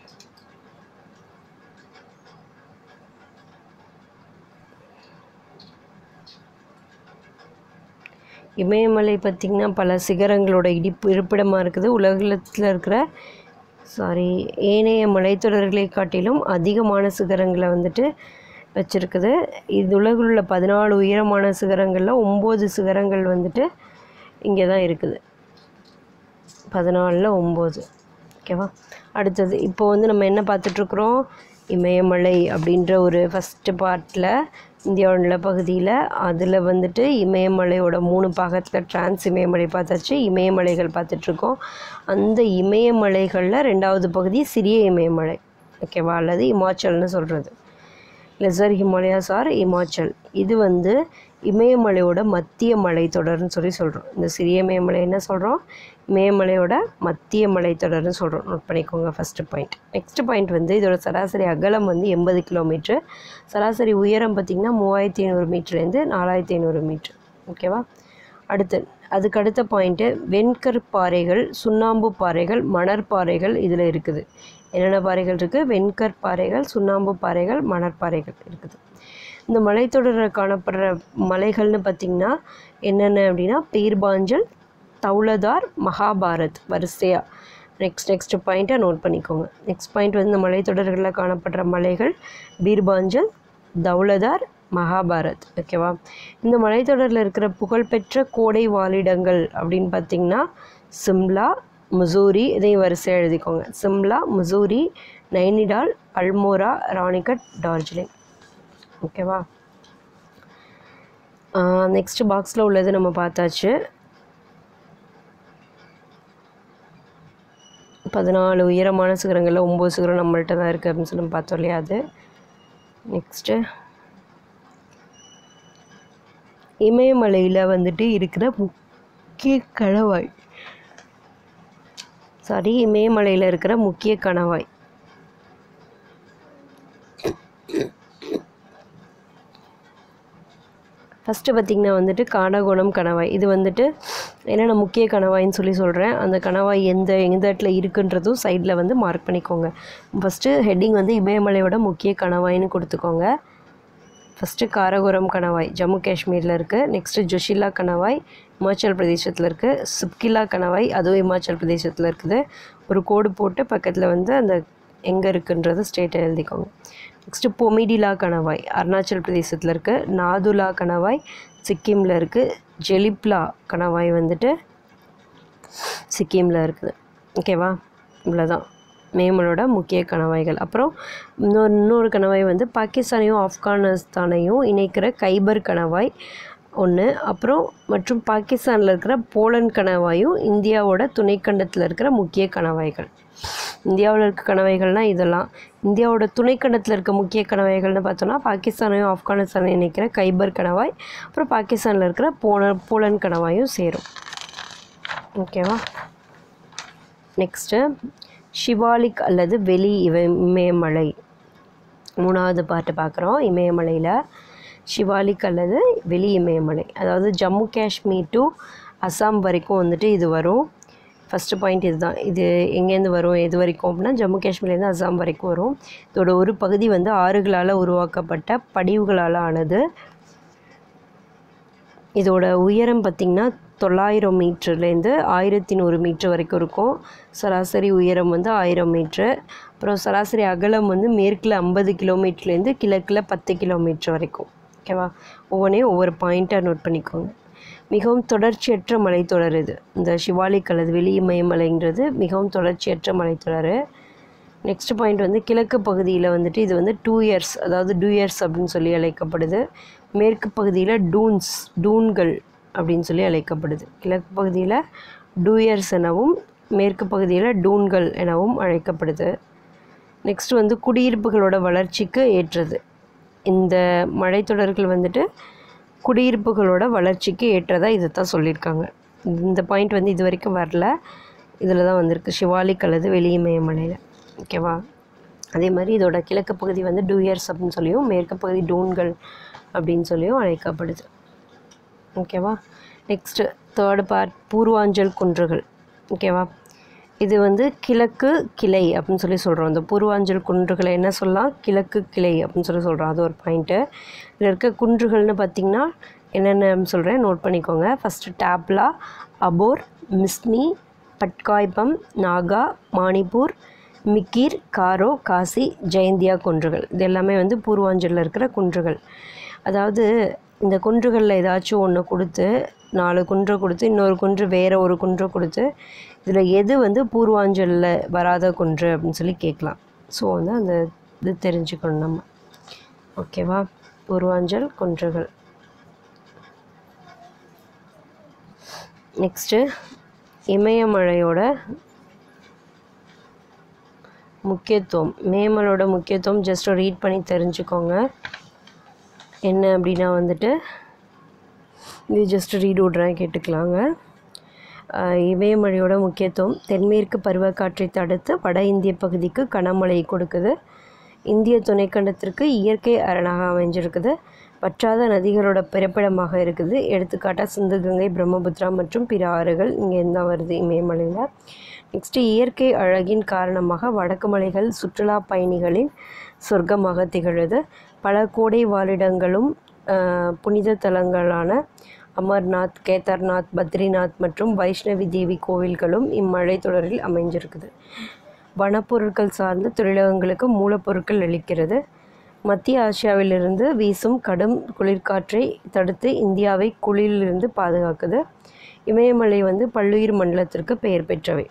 இமயமலை பார்த்திங்கன்னா பல சிகரங்களோட இடிப்பு இருப்பிடமாக இருக்குது உலகத்தில் இருக்கிற சாரி ஏனைய மலைத்தொடர்களை காட்டிலும் அதிகமான சிகரங்களை வந்துட்டு வச்சுருக்குது இது உலகில் உள்ள பதினாலு உயரமான சிகரங்களில் ஒம்பது சிகரங்கள் வந்துட்டு இங்கே தான் இருக்குது பதினாலில் ஒம்பது ஓகேவா அடுத்தது இப்போ வந்து நம்ம என்ன பார்த்துட்ருக்குறோம் இமயமலை அப்படின்ற ஒரு ஃபஸ்ட்டு பார்ட்டில் இந்தியாவோட நிலப்பகுதியில் அதில் வந்துட்டு இமயமலையோட மூணு பாகத்தில் டிரான்ஸ் இமயமலை பார்த்தாச்சு இமயமலைகள் பார்த்துட்ருக்கோம் அந்த இமயமலைகளில் ரெண்டாவது பகுதி சிறிய இமயமலை ஓகேவா அல்லது இமாச்சல்னு சொல்கிறது லெசர் ஹிமாலயாஸ் ஆர் இமாச்சல் இது வந்து இமயமலையோட மத்திய மலைத்தொடர்னு சொல்லி சொல்கிறோம் இந்த சிறிய இமயமலை என்ன சொல்கிறோம் இமயமலையோட மத்திய மலைத்தொடர்னு சொல்கிறோம் நோட் பண்ணிக்கோங்க ஃபஸ்ட்டு பாயிண்ட் நெக்ஸ்ட் பாயிண்ட் வந்து இதோட சராசரி அகலம் வந்து எண்பது கிலோமீட்ரு சராசரி உயரம் பார்த்திங்கன்னா மூவாயிரத்தி ஐநூறு மீட்டர்லேருந்து நாலாயிரத்தி ஐநூறு மீட்ரு ஓகேவா அடுத்து அதுக்கு அடுத்த பாயிண்ட்டு வெண்கற் பாறைகள் சுண்ணாம்பு பாறைகள் மணற்பாறைகள் இதில் இருக்குது என்னென்ன பாறைகள் இருக்குது வெண்கற் பாறைகள் சுண்ணாம்பு பாறைகள் மணற்பாறைகள் இருக்குது இந்த மலைத்தொடரில் காணப்படுற மலைகள்னு பார்த்திங்கன்னா என்னென்ன அப்படின்னா பீர்பாஞ்சல் தௌலதார் மகாபாரத் வரிசையாக நெக்ஸ்ட் நெக்ஸ்ட் பாயிண்ட்டை நோட் பண்ணிக்கோங்க நெக்ஸ்ட் பாயிண்ட் வந்து இந்த மலைத்தொடர்களில் காணப்படுற மலைகள் பீர்பாஞ்சல் தௌலதார் மகாபாரத் ஓகேவா இந்த மலைத்தொடரில் இருக்கிற புகழ்பெற்ற கோடை வாழிடங்கள் அப்படின்னு பார்த்திங்கன்னா சிம்லா முசூரி இதையும் வரிசையாக எழுதிக்கோங்க சிம்லா முசூரி நைனிடால் அல்மோரா ராணிகட் டார்ஜிலிங் ஓகேவா நெக்ஸ்ட் பாக்ஸில் உள்ளது நம்ம பார்த்தாச்சு பதினாலு உயரமான சிகரங்களில் ஒம்பது சிகரம் நம்மள்ட்ட தான் இருக்குது அப்படின்னு சொல்லி நம்ம பார்த்தோம் இல்லையா அது நெக்ஸ்ட்டு இமயமலையில் வந்துட்டு இருக்கிற முக்கிய கணவாய் சாரி இமயமலையில் இருக்கிற முக்கிய கணவாய் ஃபஸ்ட்டு பார்த்திங்கன்னா வந்துட்டு காடகோணம் கணவாய் இது வந்துட்டு என்னென்ன முக்கிய கணவாய்ன்னு சொல்லி சொல்கிறேன் அந்த கணவாய் எந்த எந்த இடத்துல இருக்குன்றதும் சைடில் வந்து மார்க் பண்ணிக்கோங்க ஃபஸ்ட்டு ஹெட்டிங் வந்து இமயமலையோட முக்கிய கணவாய்னு கொடுத்துக்கோங்க ஃபஸ்ட்டு காரகோரம் கணவாய் ஜம்மு காஷ்மீரில் இருக்குது நெக்ஸ்ட்டு ஜொஷிலா கணவாய் இமாச்சல் பிரதேசத்தில் இருக்குது சுப்கிலா கணவாய் அதுவும் இமாச்சல் பிரதேசத்தில் இருக்குது ஒரு கோடு போட்டு பக்கத்தில் வந்து அந்த எங்கே இருக்குன்றது ஸ்டேட்டை எழுதிக்கோங்க நெக்ஸ்ட்டு பொமிடிலா கணவாய் அருணாச்சல் பிரதேசத்தில் இருக்குது நாதுலா கணவாய் சிக்கிமில் இருக்குது ஜெலிப்லா கணவாய் வந்துட்டு சிக்கிமில் இருக்குது ஓகேவா இவ்வளோதான் மேமலோட முக்கிய கணவாய்கள் அப்புறம் இன்னொரு இன்னொரு கணவாய் வந்து பாகிஸ்தானையும் ஆப்கானிஸ்தானையும் இணைக்கிற கைபர் கணவாய் ஒன்று அப்புறம் மற்றும் பாகிஸ்தானில் இருக்கிற போலன் கணவாயும் இந்தியாவோட துணைக்கண்டத்தில் இருக்கிற முக்கிய கணவாய்கள் இந்தியாவில் இருக்க கணவாய்கள்னால் இதெல்லாம் இந்தியாவோட துணைக்கண்டத்தில் இருக்க முக்கிய கணவாய்கள்னு பார்த்தோன்னா பாகிஸ்தானையும் ஆப்கானிஸ்தானையும் இணைக்கிற கைபர் கணவாய் அப்புறம் பாகிஸ்தானில் இருக்கிற போல போலன் கணவாயும் சேரும் ஓகேவா நெக்ஸ்ட்டு ஷிவாலிக் அல்லது வெளி இவ இமயமலை மூணாவது பாட்டு பார்க்குறோம் இமயமலையில் ஷிவாலிக் அல்லது வெளி இமயமலை அதாவது ஜம்மு காஷ்மீர் டு அஸ்ஸாம் வரைக்கும் வந்துட்டு இது வரும் ஃபஸ்ட்டு பாயிண்ட் இதுதான் இது எங்கேருந்து வரும் எது வரைக்கும் அப்படின்னா ஜம்மு காஷ்மீர்லேருந்து அஸ்ஸாம் வரைக்கும் வரும் இதோட ஒரு பகுதி வந்து ஆறுகளால் உருவாக்கப்பட்ட படிவுகளால் ஆனது இதோட உயரம் பார்த்திங்கன்னா தொள்ளாயிரம் மீட்டர்லேருந்து ஆயிரத்தி நூறு மீட்ரு வரைக்கும் இருக்கும் சராசரி உயரம் வந்து ஆயிரம் மீட்ரு அப்புறம் சராசரி அகலம் வந்து மேற்கில் ஐம்பது கிலோமீட்டர்லேருந்து கிழக்கில் பத்து கிலோமீட்டர் வரைக்கும் ஓகேவா ஒவ்வொன்றையும் ஒவ்வொரு பாயிண்ட்டாக நோட் பண்ணிக்கோங்க மிகவும் தொடர்ச்சியற்ற மலைத்தொடர் இது இந்த சிவாலிக் அல்லது வெளி இமயமலைங்கிறது மிகவும் தொடர்ச்சியற்ற மலைத்தொடர் நெக்ஸ்ட் பாயிண்ட் வந்து கிழக்கு பகுதியில் வந்துட்டு இது வந்து டூ இயர்ஸ் அதாவது டூ இயர்ஸ் அப்படின்னு சொல்லி அழைக்கப்படுது மேற்கு பகுதியில் டூன்ஸ் டூன்கள் அப்படின்னு சொல்லி அழைக்கப்படுது கிழக்கு பகுதியில் டூயர்ஸ் எனவும் மேற்கு பகுதியில் டூன்கள் எனவும் அழைக்கப்படுது நெக்ஸ்ட் வந்து குடியிருப்புகளோட வளர்ச்சிக்கு ஏற்றது இந்த மழைத்தொடர்கள் வந்துட்டு குடியிருப்புகளோட வளர்ச்சிக்கு ஏற்றதாக இதை தான் சொல்லியிருக்காங்க இந்த பாயிண்ட் வந்து இது வரைக்கும் வரல இதில் தான் வந்திருக்கு சிவாலிக் அல்லது வெளியிமயமலையில் ஓகேவா அதே மாதிரி இதோட கிழக்கு பகுதி வந்து டூயர்ஸ் அப்படின்னு சொல்லியும் மேற்கு பகுதி டூன்கள் அப்படின்னு சொல்லியும் அழைக்கப்படுது ஓகேவா நெக்ஸ்ட்டு தேர்டு பார்ட் பூர்வாஞ்சல் குன்றுகள் ஓகேவா இது வந்து கிழக்கு கிளை அப்படின்னு சொல்லி சொல்கிறோம் இந்த பூர்வாஞ்சல் குன்றுகளை என்ன சொல்லலாம் கிழக்கு கிளை அப்படின்னு சொல்லி சொல்கிறோம் அது ஒரு பாயிண்ட்டு இதில் இருக்க குன்றுகள்னு பார்த்திங்கன்னா என்னென்ன சொல்கிறேன் நோட் பண்ணிக்கோங்க ஃபஸ்ட்டு டேப்லா அபோர் மிஸ்மி பட்காய்பம் நாகா மாணிப்பூர் மிக்கீர் காரோ காசி ஜெயந்தியா குன்றுகள் இது எல்லாமே வந்து பூர்வாஞ்சலில் இருக்கிற குன்றுகள் அதாவது இந்த குன்றுகளில் ஏதாச்சும் ஒன்று கொடுத்து நாலு குன்றை கொடுத்து இன்னொரு குன்று வேறு ஒரு குன்றை கொடுத்து இதில் எது வந்து பூர்வாஞ்சலில் வராத குன்று அப்படின்னு சொல்லி கேட்கலாம் ஸோ வந்து அந்த இது தெரிஞ்சுக்கணும் நம்ம ஓகேவா உருவாஞ்சல் குன்றுகள் நெக்ஸ்ட்டு இமயமலையோட முக்கியத்துவம் மேமலோட முக்கியத்துவம் ஜஸ்ட் ரீட் பண்ணி தெரிஞ்சுக்கோங்க என்ன அப்படின்னா வந்துட்டு இது ஜஸ்ட் ரீட் விட்றேன் கேட்டுக்கலாங்க ஆஹ் இமயமலையோட முக்கியத்துவம் தென்மேற்கு பருவக்காற்றை தடுத்து வட இந்திய பகுதிக்கு கனமழை கொடுக்குது இந்திய துணைக்கண்டத்திற்கு இயற்கை அரணாக அமைஞ்சிருக்குது வற்றாத நதிகளோட பிறப்பிடமாக இருக்குது எடுத்துக்காட்டாக சிந்து கங்கை பிரம்மபுத்திரா மற்றும் பிற ஆறுகள் இங்கே தான் வருது இமயமலையில் நெக்ஸ்ட்டு இயற்கை அழகின் காரணமாக வடக்கு மலைகள் சுற்றுலா பயணிகளின் சொர்க்கமாக திகழுது பல கோடை வாழிடங்களும் ஆஹ், புனித தலங்களான அமர்நாத் கேதார்நாத் பத்ரிநாத் மற்றும் வைஷ்ணவி தேவி கோவில்களும் இம்மலைத்தொடரில் அமைஞ்சிருக்குது வனப்பொருட்கள் சார்ந்த தொழிலகங்களுக்கு மூலப்பொருட்கள் அளிக்கிறது மத்திய ஆசியாவிலிருந்து வீசும் கடும் குளிர்காற்றை தடுத்து இந்தியாவை குளிரிலிருந்து பாதுகாக்குது இமயமலை வந்து பல்லுயிர் மண்டலத்திற்கு பெயர் பெற்றவை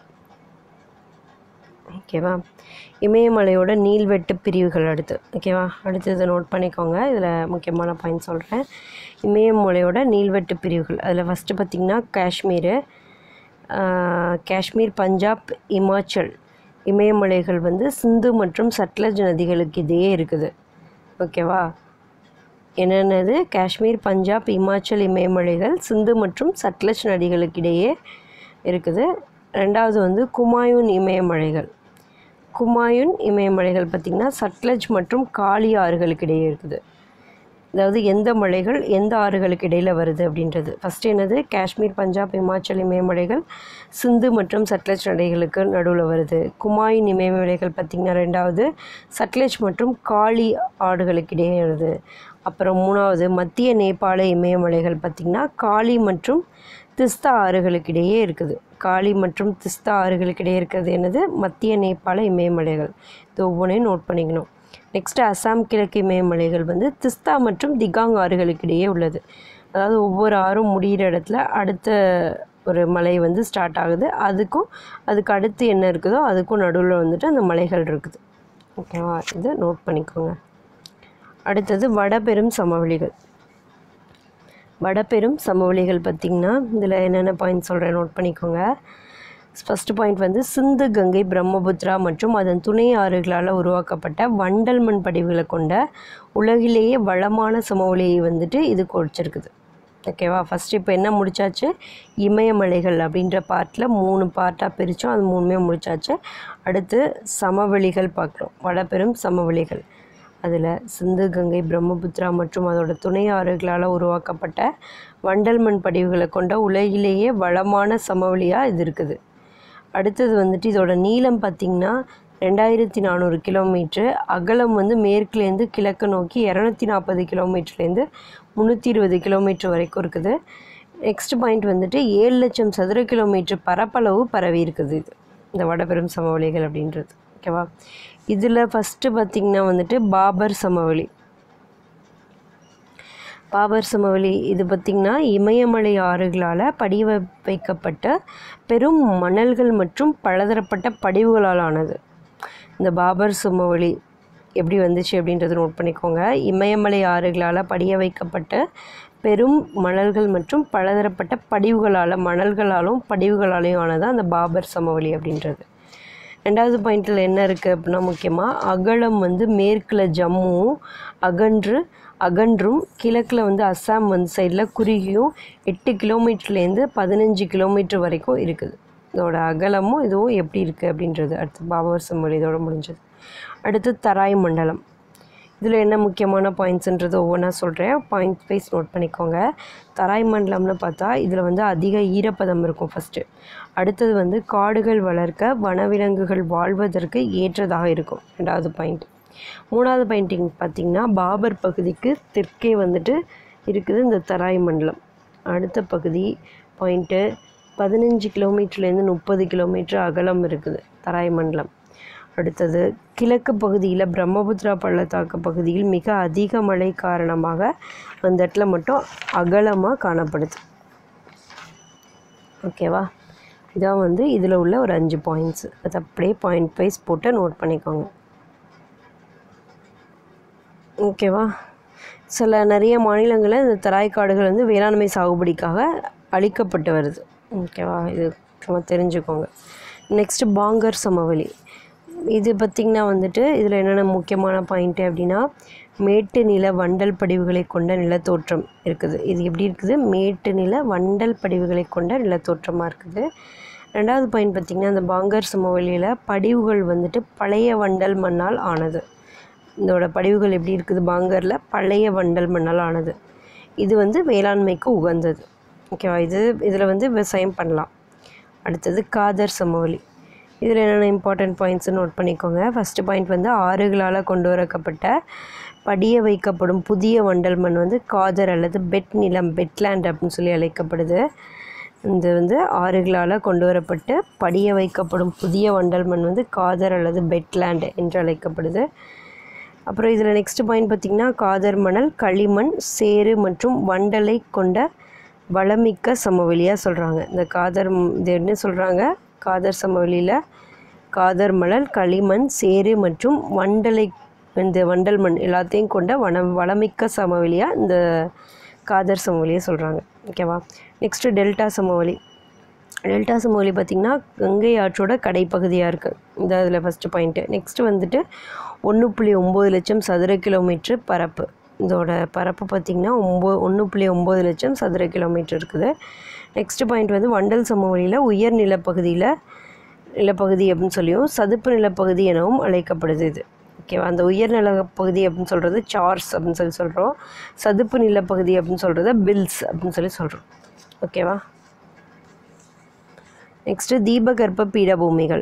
ஓகேவா இமயமலையோட நீள்வெட்டு பிரிவுகள் அடுத்து ஓகேவா அடுத்து இதை நோட் பண்ணிக்கோங்க இதில் முக்கியமான பாயிண்ட் சொல்கிறேன் இமயமலையோட நீள்வெட்டு பிரிவுகள் அதில் ஃபஸ்ட்டு பார்த்திங்கன்னா காஷ்மீர் ஆஹ், காஷ்மீர் பஞ்சாப் இமாச்சல் இமயமலைகள் வந்து சிந்து மற்றும் சட்லஜ் நதிகளுக்கு இடையே இருக்குது ஓகேவா என்னென்னது காஷ்மீர் பஞ்சாப் இமாச்சல் இமயமலைகள் சிந்து மற்றும் சட்லஜ் நதிகளுக்கிடையே இருக்குது ரெண்டாவது வந்து குமாயூன் இமயமலைகள் குமாயூன் இமயமலைகள் பார்த்திங்கன்னா சட்லஜ் மற்றும் காளி ஆறுகளுக்கு இடையே இருக்குது அதாவது எந்த மலைகள் எந்த ஆறுகளுக்கு இடையில் வருது அப்படின்றது ஃபஸ்ட்டு என்னது காஷ்மீர் பஞ்சாப் இமாச்சல் இமயமலைகள் சிந்து மற்றும் சட்லஜ் நடைகளுக்கு நடுவில் வருது குமாயின் இமயமலைகள் பார்த்திங்கன்னா ரெண்டாவது சட்லஜ் மற்றும் காளி ஆறுகளுக்கு இடையே வருது அப்புறம் மூணாவது மத்திய நேபாள இமயமலைகள் பார்த்திங்கன்னா காளி மற்றும் திஸ்தா ஆறுகளுக்கு இடையே இருக்குது காளி மற்றும் திஸ்தா ஆறுகளுக்கு இடையே இருக்கிறது என்னது மத்திய நேபாள இமயமலைகள் இது ஒவ்வொன்றையும் நோட் பண்ணிக்கணும் நெக்ஸ்ட்டு அசாம் கிழக்கு இமயமலைகள் வந்து திஸ்தா மற்றும் திகாங் ஆறுகளுக்கு இடையே உள்ளது அதாவது ஒவ்வொரு ஆறும் முடிகிற இடத்துல அடுத்த ஒரு மலை வந்து ஸ்டார்ட் ஆகுது அதுக்கும் அதுக்கு அடுத்து என்ன இருக்குதோ அதுக்கும் நடுவில் வந்துட்டு அந்த மலைகள் இருக்குது ஓகேவா இது நோட் பண்ணிக்கோங்க அடுத்தது வடபெரும் சமவெளிகள் வடபெரும் சமவெளிகள் பார்த்திங்கன்னா இதில் என்னென்ன பாயிண்ட் சொல்கிறேன் நோட் பண்ணிக்கோங்க ஃபஸ்ட்டு பாயிண்ட் வந்து சிந்து கங்கை பிரம்மபுத்திரா மற்றும் அதன் துணை ஆறுகளால் உருவாக்கப்பட்ட வண்டல் மண் படிவுகளை கொண்ட உலகிலேயே வளமான சமவெளியை வந்துட்டு இது குறிச்சிருக்குது ஓகேவா ஃபஸ்ட்டு இப்போ என்ன முடிச்சாச்சு இமயமலைகள் அப்படின்ற பார்ட்டில் மூணு பார்ட்டாக பிரித்தோம் அது மூணுமே முடிச்சாச்சு அடுத்து சமவெளிகள் பார்க்குறோம் வடபெரும் சமவெளிகள் அதில் சிந்து கங்கை பிரம்மபுத்திரா மற்றும் அதோட துணை ஆறுகளால் உருவாக்கப்பட்ட வண்டல் மண் படிவுகளை கொண்ட உலகிலேயே வளமான சமவெளியாக இது இருக்குது அடுத்தது வந்துட்டு இதோட நீளம் பார்த்திங்கன்னா ரெண்டாயிரத்தி நானூறு கிலோமீட்ரு அகலம் வந்து மேற்குலேருந்து கிழக்கு நோக்கி இரநூத்தி நாற்பது கிலோமீட்டர்லேருந்து முந்நூற்றி இருபது கிலோமீட்டர் வரைக்கும் இருக்குது நெக்ஸ்ட் பாயிண்ட் வந்துட்டு ஏழு லட்சம் சதுர கிலோமீட்டர் பரப்பளவு பரவி இருக்குது இது இந்த வடபெரும் சமவெளிகள் அப்படின்றது ஓகேவா இதில் ஃபஸ்ட்டு பார்த்திங்கன்னா வந்துட்டு பாபர் சமவெளி பாபர் சமவெளி இது பார்த்திங்கன்னா இமயமலை ஆறுகளால் படிவ வைக்கப்பட்ட பெரும் மணல்கள் மற்றும் பலதரப்பட்ட படிவுகளால் ஆனது இந்த பாபர் சமவெளி எப்படி வந்துச்சு அப்படின்றத நோட் பண்ணிக்கோங்க இமயமலை ஆறுகளால் படிய வைக்கப்பட்ட பெரும் மணல்கள் மற்றும் பலதரப்பட்ட படிவுகளால் மணல்களாலும் படிவுகளாலையும் ஆனது அந்த பாபர் சமவெளி அப்படின்றது ரெண்டாவது பாயிண்டில் என்ன இருக்குது அப்படின்னா முக்கியமாக அகலம் வந்து மேற்கில் ஜம்முவும் அகன்று அகன்றும் கிழக்கில் வந்து அஸ்ஸாம் வந்து சைடில் குறுகியும் எட்டு கிலோமீட்டர்லேருந்து பதினஞ்சு கிலோமீட்டர் வரைக்கும் இருக்குது இதோட அகலமும் இதுவும் எப்படி இருக்குது அப்படின்றது அடுத்து பாபர் சமவெளி இதோட முடிஞ்சது அடுத்து தராய் மண்டலம் இதில் என்ன முக்கியமான பாயிண்ட்ஸுன்றது ஒவ்வொன்றா சொல்கிறேன் பாயிண்ட் வைஸ் நோட் பண்ணிக்கோங்க தராய் மண்டலம்னு பார்த்தா இதில் வந்து அதிக ஈரப்பதம் இருக்கும் ஃபஸ்ட்டு அடுத்தது வந்து காடுகள் வளர்க்க வனவிலங்குகள் வாழ்வதற்கு ஏற்றதாக இருக்கும் ரெண்டாவது பாயிண்ட் மூணாவது பாயிண்டிங் பார்த்திங்கன்னா பாபர் பகுதிக்கு தெற்கே வந்துட்டு இருக்குது இந்த தராய் மண்டலம் அடுத்த பகுதி பாயிண்ட்டு பதினஞ்சு கிலோமீட்டர்லேருந்து முப்பது கிலோமீட்டர் அகலம் இருக்குது தராய் மண்டலம் அடுத்தது கிழக்கு பகுதியில் பிரம்மபுத்திரா பள்ளத்தாக்கு பகுதியில் மிக அதிக மழை காரணமாக அந்த இடத்துல மட்டும் அகலமாக காணப்படுது ஓகேவா இதான் வந்து இதில் உள்ள ஒரு அஞ்சு பாயிண்ட்ஸு அது அப்படியே பாயிண்ட் வைஸ் போட்டு நோட் பண்ணிக்கோங்க ஓகேவா சில நிறைய மாநிலங்களில் இந்த தராய் காடுகள் வந்து வேளாண்மை சாகுபடிக்காக அழிக்கப்பட்டு வருது ஓகேவா இது சும்மா தெரிஞ்சுக்கோங்க நெக்ஸ்ட்டு பாங்கர் சமவெளி இது பார்த்திங்கன்னா வந்துட்டு இதில் என்னென்ன முக்கியமான பாயிண்ட்டு அப்படின்னா மேட்டு நில வண்டல் படிவுகளை கொண்ட நிலத்தோற்றம் இருக்குது இது எப்படி இருக்குது மேட்டு நில வண்டல் படிவுகளை கொண்ட நிலத்தோற்றமாக இருக்குது ரெண்டாவது பாயிண்ட் பார்த்திங்கன்னா இந்த பாங்கர் சமவெளியில் படிவுகள் வந்துட்டு பழைய வண்டல் மண்ணால் ஆனது இதோட படிவுகள் எப்படி இருக்குது பாங்கரில் பழைய வண்டல் மண்ணால் ஆனது இது வந்து வேளாண்மைக்கு உகந்தது ஓகேவா இது இதில் வந்து விவசாயம் பண்ணலாம் அடுத்தது காதர் சமவெளி இதில் என்னென்ன இம்பார்ட்டன்ட் பாயிண்ட்ஸ் நோட் பண்ணிக்கோங்க ஃபஸ்ட்டு பாயிண்ட் வந்து ஆறுகளால் கொண்டு வரக்கப்பட்ட படிய வைக்கப்படும் புதிய வண்டல் மண் வந்து காதர் அல்லது பெட் நிலம் பெட்லேண்ட் அப்படின்னு சொல்லி அழைக்கப்படுது இது வந்து ஆறுகளால் கொண்டு வரப்பட்டு படிய வைக்கப்படும் புதிய வண்டல் மண் வந்து காதர் அல்லது பெட்லேண்ட் என்று அழைக்கப்படுது அப்புறம் இதில் நெக்ஸ்ட் பாயிண்ட் பார்த்திங்கன்னா காதர் மணல் களிமண் சேறு மற்றும் வண்டலை கொண்ட வளமிக்க சமவெளியாக சொல்கிறாங்க இந்த காதர் ம்- இது என்ன சொல்கிறாங்க காதர் சமவெளியில் காதர் மணல் களிமண் சேறு மற்றும் வண்டலை இந்த வண்டல் மண் எல்லாத்தையும் கொண்ட வன வளமிக்க சமவெளியாக இந்த காதர் சமவெளியை சொல்கிறாங்க ஓகேவா நெக்ஸ்ட்டு டெல்டா சமவெளி டெல்டா சமவெளி பார்த்திங்கன்னா கங்கை ஆற்றோட கடைப்பகுதியாக இருக்குது இந்த அதில் ஃபஸ்ட்டு பாயிண்ட்டு நெக்ஸ்ட்டு வந்துட்டு ஒன்று புள்ளி ஒம்பது லட்சம் சதுர கிலோமீட்டர் பரப்பு இதோட பரப்பு பார்த்திங்கன்னா ஒம்போ ஒன்று புள்ளி ஒம்பது லட்சம் சதுர கிலோமீட்டர் இருக்குது நெக்ஸ்ட் பாயிண்ட் வந்து வண்டல் சமவெளியில் உயர் நிலப்பகுதியில் நிலப்பகுதி அப்படின்னு சொல்லியும் சதுப்பு நிலப்பகுதி எனவும் அழைக்கப்படுது இது ஓகேவா அந்த உயர் நிலப்பகுதி அப்படின்னு சொல்கிறது சார்ஸ் அப்படின்னு சொல்லி சொல்கிறோம் சதுப்பு நிலப்பகுதி அப்படின்னு சொல்கிறத பில்ஸ் அப்படின்னு சொல்லி சொல்கிறோம் ஓகேவா நெக்ஸ்ட்டு தீபகற்ப பீடபூமிகள்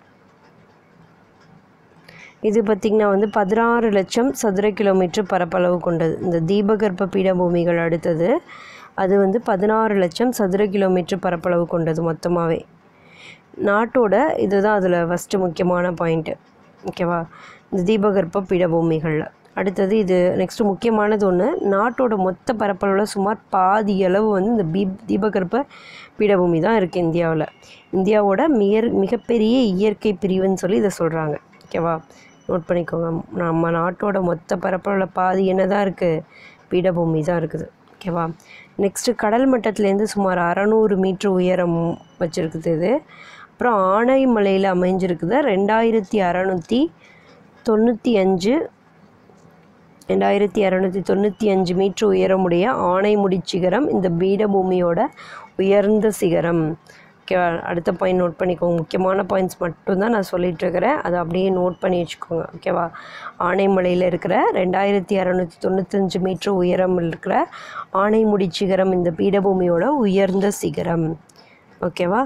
இது பார்த்திங்கன்னா வந்து பதினாறு லட்சம் சதுர கிலோமீட்டர் பரப்பளவு கொண்டது இந்த தீபகற்ப பீடபூமிகள் அடுத்தது அது வந்து பதினாறு லட்சம் சதுர கிலோமீட்டர் பரப்பளவு கொண்டது மொத்தமாகவே நாட்டோட இதுதான் அதில் ஃபஸ்ட்டு முக்கியமான பாயிண்ட்டு ஓகேவா இந்த தீபகற்ப பீடபூமிகளில் அடுத்தது இது நெக்ஸ்ட்டு முக்கியமானது ஒன்று நாட்டோட மொத்த பரப்பளவில் சுமார் பாதி அளவு வந்து இந்த பீ தீபகற்ப பீடபூமி தான் இருக்குது இந்தியாவில் இந்தியாவோட மிக மிகப்பெரிய இயற்கை பிரிவுன்னு சொல்லி இதை சொல்கிறாங்க ஓகேவா நோட் பண்ணிக்கோங்க நம்ம நாட்டோட மொத்த பரப்பளவில் பாதி என்ன தான் இருக்குது பீடபூமி தான் இருக்குது ஓகேவா நெக்ஸ்ட்டு கடல் மட்டத்துலேருந்து சுமார் அறநூறு மீட்ரு உயரம் வச்சுருக்குது இது அப்புறம் ஆனைமலையில் அமைஞ்சிருக்குது ரெண்டாயிரத்தி அறநூற்றி தொண்ணூற்றி அஞ்சு ரெண்டாயிரத்தி இரநூத்தி தொண்ணூற்றி அஞ்சு மீட்ரு உயரமுடைய ஆனைமுடி சிகரம் இந்த பீடபூமியோட உயர்ந்த சிகரம் ஓகேவா அடுத்த பாயிண்ட் நோட் பண்ணிக்கோங்க முக்கியமான பாயிண்ட்ஸ் மட்டும்தான் நான் சொல்லிட்டு இருக்கிறேன் அதை அப்படியே நோட் பண்ணி வச்சுக்கோங்க ஓகேவா ஆனைமலையில் இருக்கிற ரெண்டாயிரத்தி இரநூத்தி தொண்ணூத்தஞ்சு மீட்ரு உயரம் இருக்கிற ஆனைமுடி சிகரம் இந்த பீடபூமியோட உயர்ந்த சிகரம் ஓகேவா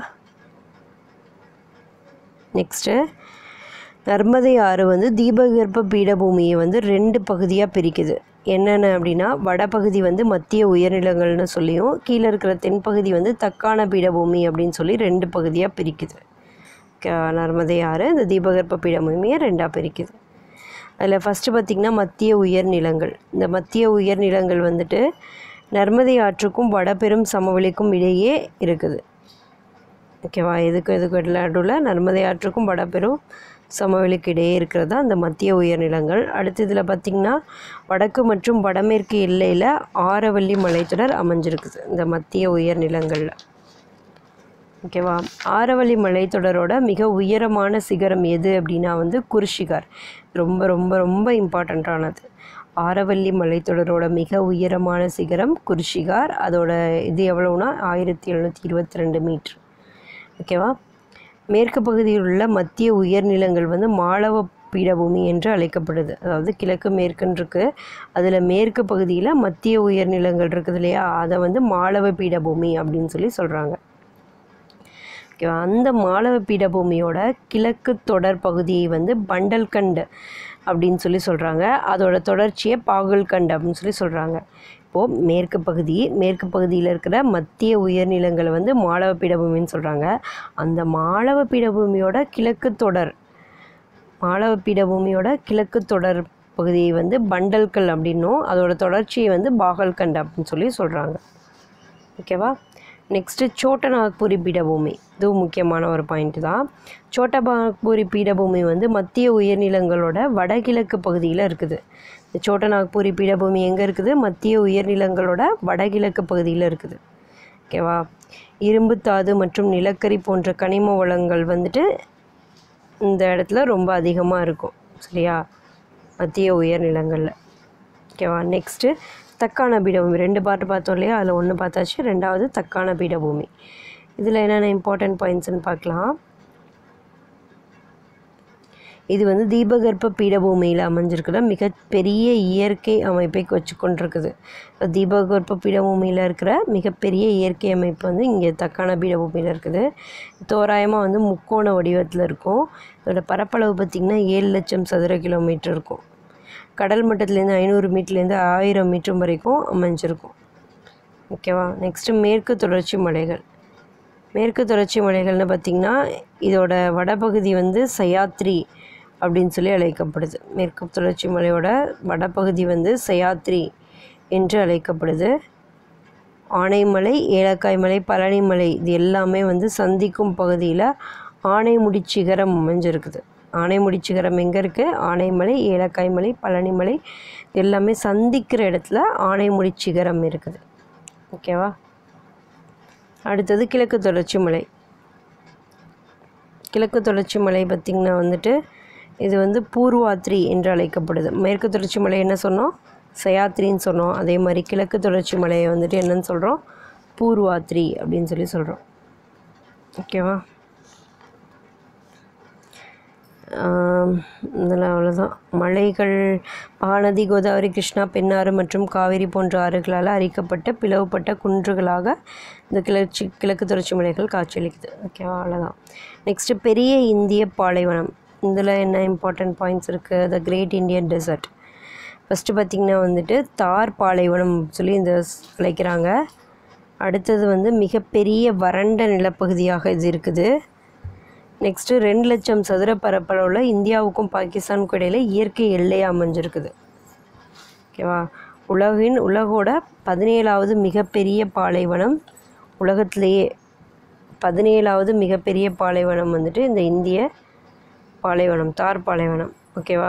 நெக்ஸ்ட்டு நர்மதை ஆறு வந்து தீபகற்ப பீடபூமியை வந்து ரெண்டு பகுதியாக பிரிக்குது என்னென்ன அப்படின்னா வடபகுதி வந்து மத்திய உயர்நிலங்கள்னு சொல்லியும் கீழே இருக்கிற தென்பகுதி வந்து தக்கான பீடபூமி அப்படின்னு சொல்லி ரெண்டு பகுதியாக பிரிக்குது க- நர்மதை ஆறு இந்த தீபகற்ப பீடபூமியை ரெண்டாக பிரிக்குது அதில் ஃபஸ்ட்டு பார்த்திங்கன்னா மத்திய உயர்நிலங்கள் இந்த மத்திய உயர்நிலங்கள் வந்துட்டு நர்மதை ஆற்றுக்கும் வடபெரும் சமவெளிக்கும் இடையே இருக்குது ஓகேவா இதுக்கு இதுக்கு நடுவில் நர்மதை ஆற்றுக்கும் வடபெரும் சமவெளிக்கு இடையே இருக்கிறதா அந்த மத்திய உயர்நிலங்கள் அடுத்து இதில் பார்த்திங்கன்னா வடக்கு மற்றும் வடமேற்கு எல்லையில் ஆரவல்லி மலைத்தொடர் அமைஞ்சிருக்குது இந்த மத்திய உயர்நிலங்களில் ஓகேவா ஆரவல்லி மலைத்தொடரோட மிக உயரமான சிகரம் எது அப்படின்னா வந்து குருஷிகார் ரொம்ப ரொம்ப ரொம்ப இம்பார்ட்டண்ட்டானது ஆரவல்லி மலைத்தொடரோட மிக உயரமான சிகரம் குருஷிகார் அதோட இது எவ்வளோனா ஆயிரத்தி எழுநூற்றி இருபத்தி ரெண்டு மீட்ரு ஓகேவா மேற்கு பகுதியில் உள்ள மத்திய உயர்நிலங்கள் வந்து மாளவ பீடபூமி என்று அழைக்கப்படுது அதாவது கிழக்கு மேற்குன்னு இருக்கு அதில் மேற்கு பகுதியில் மத்திய உயர்நிலங்கள் இருக்குது இல்லையா அதை வந்து மாளவ பீடபூமி அப்படின்னு சொல்லி சொல்கிறாங்க ஓகேவா அந்த மாளவ பீடபூமியோட கிழக்கு தொடர் பகுதியை வந்து பண்டல்கண்ட் அப்படின்னு சொல்லி சொல்கிறாங்க அதோட தொடர்ச்சியை பாகல்கண்ட் அப்படின்னு சொல்லி சொல்கிறாங்க இப்போது மேற்கு பகுதி மேற்கு பகுதியில் இருக்கிற மத்திய உயர்நிலங்களை வந்து மாளவ பீடபூமின்னு சொல்கிறாங்க அந்த மாளவ பீடபூமியோட கிழக்கு தொடர் மாளவ பீடபூமியோட கிழக்கு தொடர் பகுதியை வந்து பண்டல்கல் அப்படின்னும் அதோட தொடர்ச்சியை வந்து பாகல்கண்ட் அப்படின்னு சொல்லி சொல்கிறாங்க ஓகேவா நெக்ஸ்ட்டு சோட்டநாக்புரி பீடபூமி இதுவும் முக்கியமான ஒரு பாயிண்ட் தான் சோட்டநாக்புரி பீடபூமி வந்து மத்திய உயர்நிலங்களோட வடகிழக்கு பகுதியில் இருக்குது இந்த சோட்டநாக்புரி பீடபூமி எங்கே இருக்குது மத்திய உயர்நிலங்களோட வடகிழக்கு பகுதியில் இருக்குது ஓகேவா இரும்பு தாது மற்றும் நிலக்கரி போன்ற கனிம வளங்கள் வந்துட்டு இந்த இடத்துல ரொம்ப அதிகமாக இருக்கும் சரியா மத்திய உயர்நிலங்களில் ஓகேவா நெக்ஸ்ட்டு தக்கான பீடபூமி ரெண்டு பாட்டு பார்த்தோம் இல்லையா அதில் ஒன்று பார்த்தாச்சு ரெண்டாவது தக்கான பீடபூமி இதில் என்னென்ன இம்பார்ட்டன்ட் பாயிண்ட்ஸ்னு பார்க்கலாம் இது வந்து தீபகற்ப பீடபூமியில் அமைஞ்சிருக்கிற மிகப்பெரிய இயற்கை அமைப்பை வச்சு கொண்டிருக்குது தீபகற்ப பீடபூமியில் இருக்கிற மிகப்பெரிய இயற்கை அமைப்பு வந்து இங்கே தக்கான பீடபூமியில் இருக்குது தோராயமாக வந்து முக்கோண வடிவத்தில் இருக்கும் இதோட பரப்பளவு பார்த்திங்கன்னா ஏழு லட்சம் சதுர கிலோமீட்டர் இருக்கும் கடல் மட்டத்துலேருந்து ஐநூறு மீட்டர்லேருந்து ஆயிரம் மீட்டர் வரைக்கும் அமைஞ்சிருக்கும் ஓகேவா நெக்ஸ்ட்டு மேற்கு தொடர்ச்சி மலைகள் மேற்கு தொடர்ச்சி மலைகள்னு பார்த்திங்கன்னா இதோட வடபகுதி வந்து சயாத்ரி அப்படின்னு சொல்லி அழைக்கப்படுது மேற்கு தொடர்ச்சி மலையோட வடபகுதி வந்து சயாத்ரி என்று அழைக்கப்படுது ஆனைமலை ஏலக்காய் மலை பழனி மலை இது எல்லாமே வந்து சந்திக்கும் பகுதியில் ஆனைமுடி சிகரம் அமைஞ்சிருக்குது ஆனைமுடி சிகரம் எங்கே இருக்குது ஆனைமலை ஏலக்காய் மலை பழனி மலை இது எல்லாமே சந்திக்கிற இடத்துல ஆனைமுடி சிகரம் இருக்குது ஓகேவா அடுத்தது கிழக்கு தொடர்ச்சி மலை கிழக்கு தொடர்ச்சி மலை பார்த்திங்கன்னா வந்துட்டு இது வந்து பூர்வாத்ரி என்று அழைக்கப்படுது மேற்கு தொடர்ச்சி மலை என்ன சொன்னோம் சயாத்ரின்னு சொன்னோம் அதே மாதிரி கிழக்கு தொடர்ச்சி மலையை வந்துட்டு என்னன்னு சொல்கிறோம் பூர்வாத்ரி அப்படின்னு சொல்லி சொல்கிறோம் ஓகேவா இதில் அவ்வளோதான் மலைகள் மகாநதி கோதாவரி கிருஷ்ணா பெண்ணாறு மற்றும் காவிரி போன்ற ஆறுகளால் அரிக்கப்பட்ட பிளவுபட்ட குன்றுகளாக இந்த கிளர்ச்சி கிழக்கு தொடர்ச்சி மலைகள் காட்சியளிக்குது ஓகேவா அவ்வளோதான் நெக்ஸ்ட்டு பெரிய இந்திய பாலைவனம் இதில் என்ன இம்பார்ட்டன்ட் பாயிண்ட்ஸ் இருக்குது the great Indian desert first பார்த்திங்கன்னா வந்துட்டு தார் பாலைவனம் சொல்லி இந்த அழைக்கிறாங்க அடுத்தது வந்து மிகப்பெரிய வறண்ட நிலப்பகுதியாக இது இருக்குது நெக்ஸ்ட்டு ரெண்டு லட்சம் சதுர பரப்பளவில் இந்தியாவுக்கும் பாகிஸ்தானுக்கும் இடையில் இயற்கை எல்லையாக அமைஞ்சிருக்குது ஓகேவா உலகின் உலகோட பதினேழாவது மிகப்பெரிய பாலைவனம் உலகத்திலேயே பதினேழாவது மிகப்பெரிய பாலைவனம் வந்துட்டு இந்த இந்திய பாலைவனம் தார் பாலைவனம் ஓகேவா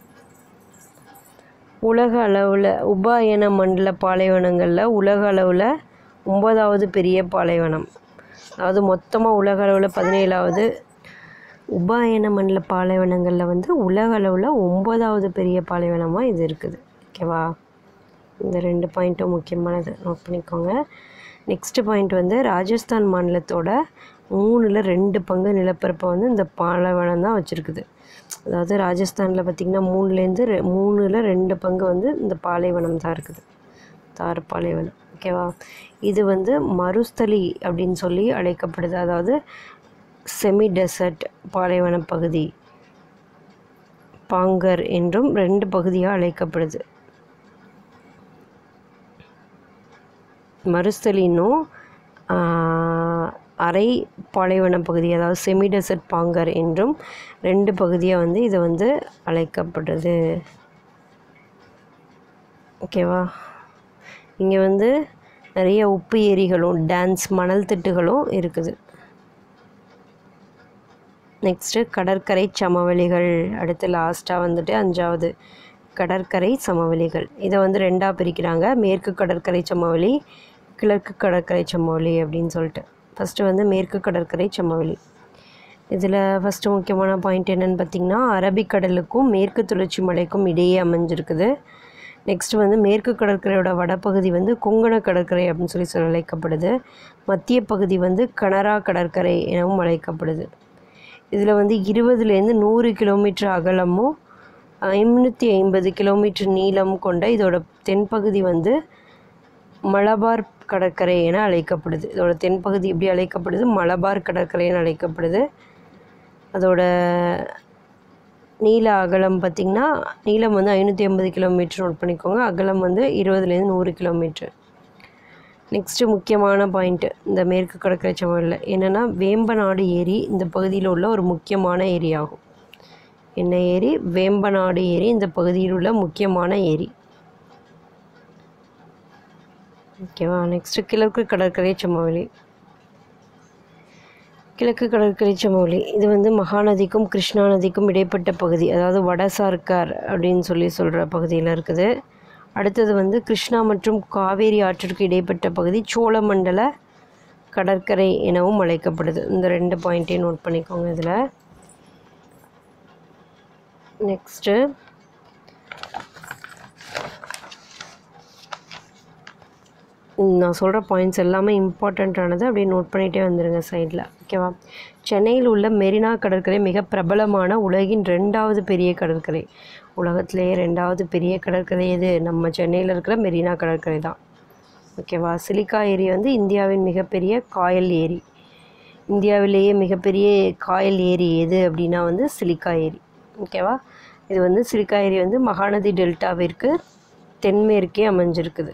உலக அளவில் உபாயன மண்டல பாலைவனங்களில் உலக அளவில் ஒன்பதாவது பெரிய பாலைவனம் அதாவது மொத்தமாக உலக அளவில் பதினேழாவது உபாயன மண்டல பாலைவனங்களில் வந்து உலக அளவில் ஒம்பதாவது பெரிய பாலைவனமாக இது இருக்குது ஓகேவா இந்த ரெண்டு பாயிண்ட்டும் முக்கியமானது நோட் பண்ணிக்கோங்க நெக்ஸ்ட்டு பாயிண்ட் வந்து ராஜஸ்தான் மாநிலத்தோட மூணில் ரெண்டு பங்கு நிலப்பரப்பை வந்து இந்த பாலைவனம் தான் வச்சுருக்குது அதாவது ராஜஸ்தானில் பார்த்திங்கன்னா மூணுலேருந்து ரெ மூணில் ரெண்டு பங்கு வந்து இந்த பாலைவனம் தான் இருக்குது தார் பாலைவனம் ஓகேவா இது வந்து மருஸ்தலி அப்படின்னு சொல்லி அழைக்கப்படுது அதாவது செமி டெசர்ட் பாலைவன பகுதி பாங்கர் என்றும் ரெண்டு பகுதியாக அழைக்கப்படுது மருஸ்தலினும் அரை பாலைவன பகுதி அதாவது செமி டெசர்ட் பாங்கர் என்றும் ரெண்டு பகுதியாக வந்து இது வந்து அழைக்கப்படுது ஓகேவா இங்கே வந்து நிறைய உப்பு ஏரிகளும் டான்ஸ் மணல் திட்டுகளும் இருக்குது நெக்ஸ்ட்டு கடற்கரை சமவெளிகள் அடுத்து லாஸ்ட்டாக வந்துட்டு அஞ்சாவது கடற்கரை சமவெளிகள் இதை வந்து ரெண்டாக பிரிக்கிறாங்க மேற்கு கடற்கரை சமவெளி கிழக்கு கடற்கரை சமவெளி அப்படின்னு சொல்லிட்டு ஃபஸ்ட்டு வந்து மேற்கு கடற்கரை சமவெளி இதில் ஃபஸ்ட்டு முக்கியமான பாயிண்ட் என்னென்னு பார்த்திங்கன்னா அரபிக்கடலுக்கும் மேற்கு தொடர்ச்சி மலைக்கும் இடையே அமைஞ்சிருக்குது நெக்ஸ்ட் வந்து மேற்கு கடற்கரையோட வடபகுதி வந்து கொங்கண கடற்கரை அப்படின்னு சொல்லி சொல்ல அழைக்கப்படுது மத்திய பகுதி வந்து கனரா கடற்கரை எனவும் அழைக்கப்படுது இதில் வந்து இருபதுலேருந்து நூறு கிலோமீட்டர் அகலமும் ஐநூற்றி ஐம்பது கிலோமீட்டர் நீளம் கொண்ட இதோட தென்பகுதி வந்து மலபார் கடற்கரை என அழைக்கப்படுது இதோட தென்பகுதி எப்படி அழைக்கப்படுது மலபார் கடற்கரை என அழைக்கப்படுது அதோட நீள அகலம் பார்த்திங்கன்னா நீளம் வந்து ஐநூற்றி ஐம்பது கிலோமீட்டர் நோட் பண்ணிக்கோங்க அகலம் வந்து இருபதுலேருந்து நூறு கிலோமீட்டர் நெக்ஸ்ட்டு முக்கியமான பாயிண்ட்டு இந்த மேற்கு கடற்கரை சமவெளியில் என்னென்னா வேம்பநாடு ஏரி இந்த பகுதியில் உள்ள ஒரு முக்கியமான ஏரி ஆகும் என்ன ஏரி வேம்பநாடு ஏரி இந்த பகுதியில் உள்ள முக்கியமான ஏரி ஓகேவா நெக்ஸ்ட்டு கிழக்கு கடற்கரை சமவெளி கிழக்கு கடற்கரை சமவெளி இது வந்து மகாநதிக்கும் கிருஷ்ணா நதிக்கும் இடைப்பட்ட பகுதி அதாவது வட சார்கார் அப்படின்னு சொல்லி சொல்கிற பகுதியில் இருக்குது அடுத்தது வந்து கிருஷ்ணா மற்றும் காவேரி ஆற்றிற்கு இடைப்பட்ட பகுதி சோழமண்டல கடற்கரை எனவும் அழைக்கப்படுது இந்த ரெண்டு பாயிண்ட்டையும் நோட் பண்ணிக்கோங்க இதில் நெக்ஸ்ட்டு நான் சொல்கிற பாயிண்ட்ஸ் எல்லாமே இம்பார்ட்டண்ட்டானது அப்படியே நோட் பண்ணிகிட்டே வந்துடுங்க சைடில் ஓகேவா சென்னையில் உள்ள மெரினா கடற்கரை மிக பிரபலமான உலகின் ரெண்டாவது பெரிய கடற்கரை உலகத்திலேயே ரெண்டாவது பெரிய கடற்கரை எது நம்ம சென்னையில் இருக்கிற மெரினா கடற்கரை தான் ஓகேவா சிலிக்கா ஏரி வந்து இந்தியாவின் மிகப்பெரிய காயல் ஏரி இந்தியாவிலேயே மிகப்பெரிய காயல் ஏரி எது அப்படின்னா வந்து சிலிக்கா ஏரி ஓகேவா இது வந்து சிலிக்கா ஏரி வந்து மகாநதி டெல்டாவிற்கு தென்மேற்கே அமைஞ்சிருக்குது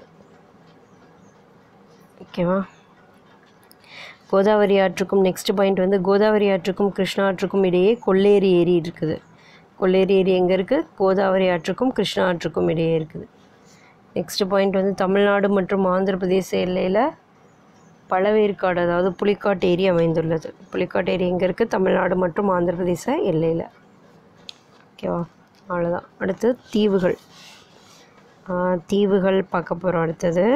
ஓகேவா கோதாவரி ஆற்றுக்கும் நெக்ஸ்ட் பாயிண்ட் வந்து கோதாவரி ஆற்றுக்கும் கிருஷ்ணா ஆற்றுக்கும் இடையே கொல்லேரி ஏரி இருக்குது கொல்லேரி ஏரி எங்கே இருக்குது கோதாவரி ஆற்றுக்கும் கிருஷ்ணா ஆற்றுக்கும் இடையே இருக்குது நெக்ஸ்ட் பாயிண்ட் வந்து தமிழ்நாடு மற்றும் ஆந்திர பிரதேச எல்லையில் பழவேற்காடு அதாவது புலிக்காட்டு ஏரி அமைந்துள்ளது புலிக்காட்டு ஏரி எங்கே இருக்குது தமிழ்நாடு மற்றும் ஆந்திர பிரதேச எல்லையில் ஓகேவா அவ்வளோதான் அடுத்து தீவுகள் ஆஹ் தீவுகள் பார்க்க போகிறோம் அடுத்தது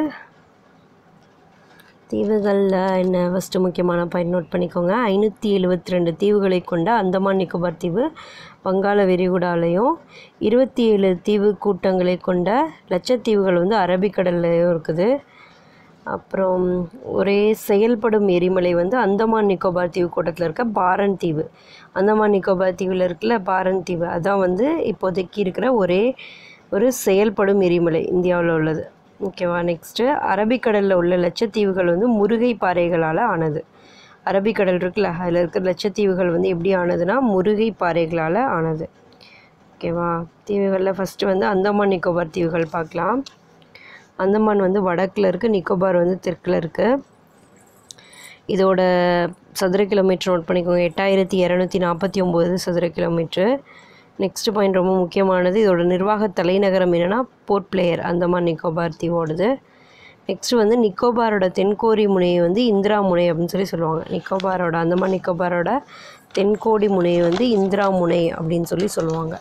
தீவுகளில் என்ன ஃபஸ்ட்டு முக்கியமான பாயிண்ட் நோட் பண்ணிக்கோங்க ஐநூற்றி எழுபத்தி ரெண்டு தீவுகளை கொண்ட அந்தமான் நிக்கோபார் தீவு வங்காள விரிகுடாலையும் இருபத்தி ஏழு தீவு கூட்டங்களை கொண்ட லட்சத்தீவுகள் வந்து அரபிக்கடல்லையும் இருக்குது அப்புறம் ஒரே செயல்படும் எரிமலை வந்து அந்தமான் நிக்கோபார் தீவு கூட்டத்தில் இருக்க பாரன் தீவு அந்தமான் நிக்கோபார் தீவில் இருக்குல்ல பாரன் தீவு அதான் வந்து இப்போதைக்கு இருக்கிற ஒரே ஒரு செயல்படும் எரிமலை இந்தியாவில் உள்ளது ஓகேவா நெக்ஸ்ட்டு அரபிக்கடலில் உள்ள லட்சத்தீவுகள் வந்து முருகை பாறைகளால் ஆனது அரபிக்கடல் இருக்குல்ல அதில் இருக்கிற லட்சத்தீவுகள் வந்து எப்படி ஆனதுன்னா முருகை பாறைகளால் ஆனது ஓகேவா தீவுகளில் ஃபஸ்ட்டு வந்து அந்தமான் நிக்கோபார் தீவுகள் பார்க்கலாம் அந்தமான் வந்து வடக்கில் இருக்குது நிக்கோபார் வந்து தெற்கில் இருக்குது இதோட சதுர கிலோமீட்டர் நோட் பண்ணிக்கோங்க எட்டாயிரத்தி இரநூத்தி நாற்பத்தி ஒம்பது சதுர கிலோமீட்ரு நெக்ஸ்ட் பாயிண்ட் ரொம்ப முக்கியமானது இதோட நிர்வாக தலைநகரம் என்னென்னா போர்ட் பிளேயர் அந்தமான் நிக்கோபார் தீவோடது நெக்ஸ்ட் வந்து நிக்கோபாரோட தென்கோடி முனையை வந்து இந்திரா முனை அப்படின்னு சொல்லி சொல்லுவாங்க நிக்கோபாரோட அந்தமான் நிக்கோபாரோட தென்கோடி முனையை வந்து இந்திரா முனை அப்படின்னு சொல்லி சொல்லுவாங்க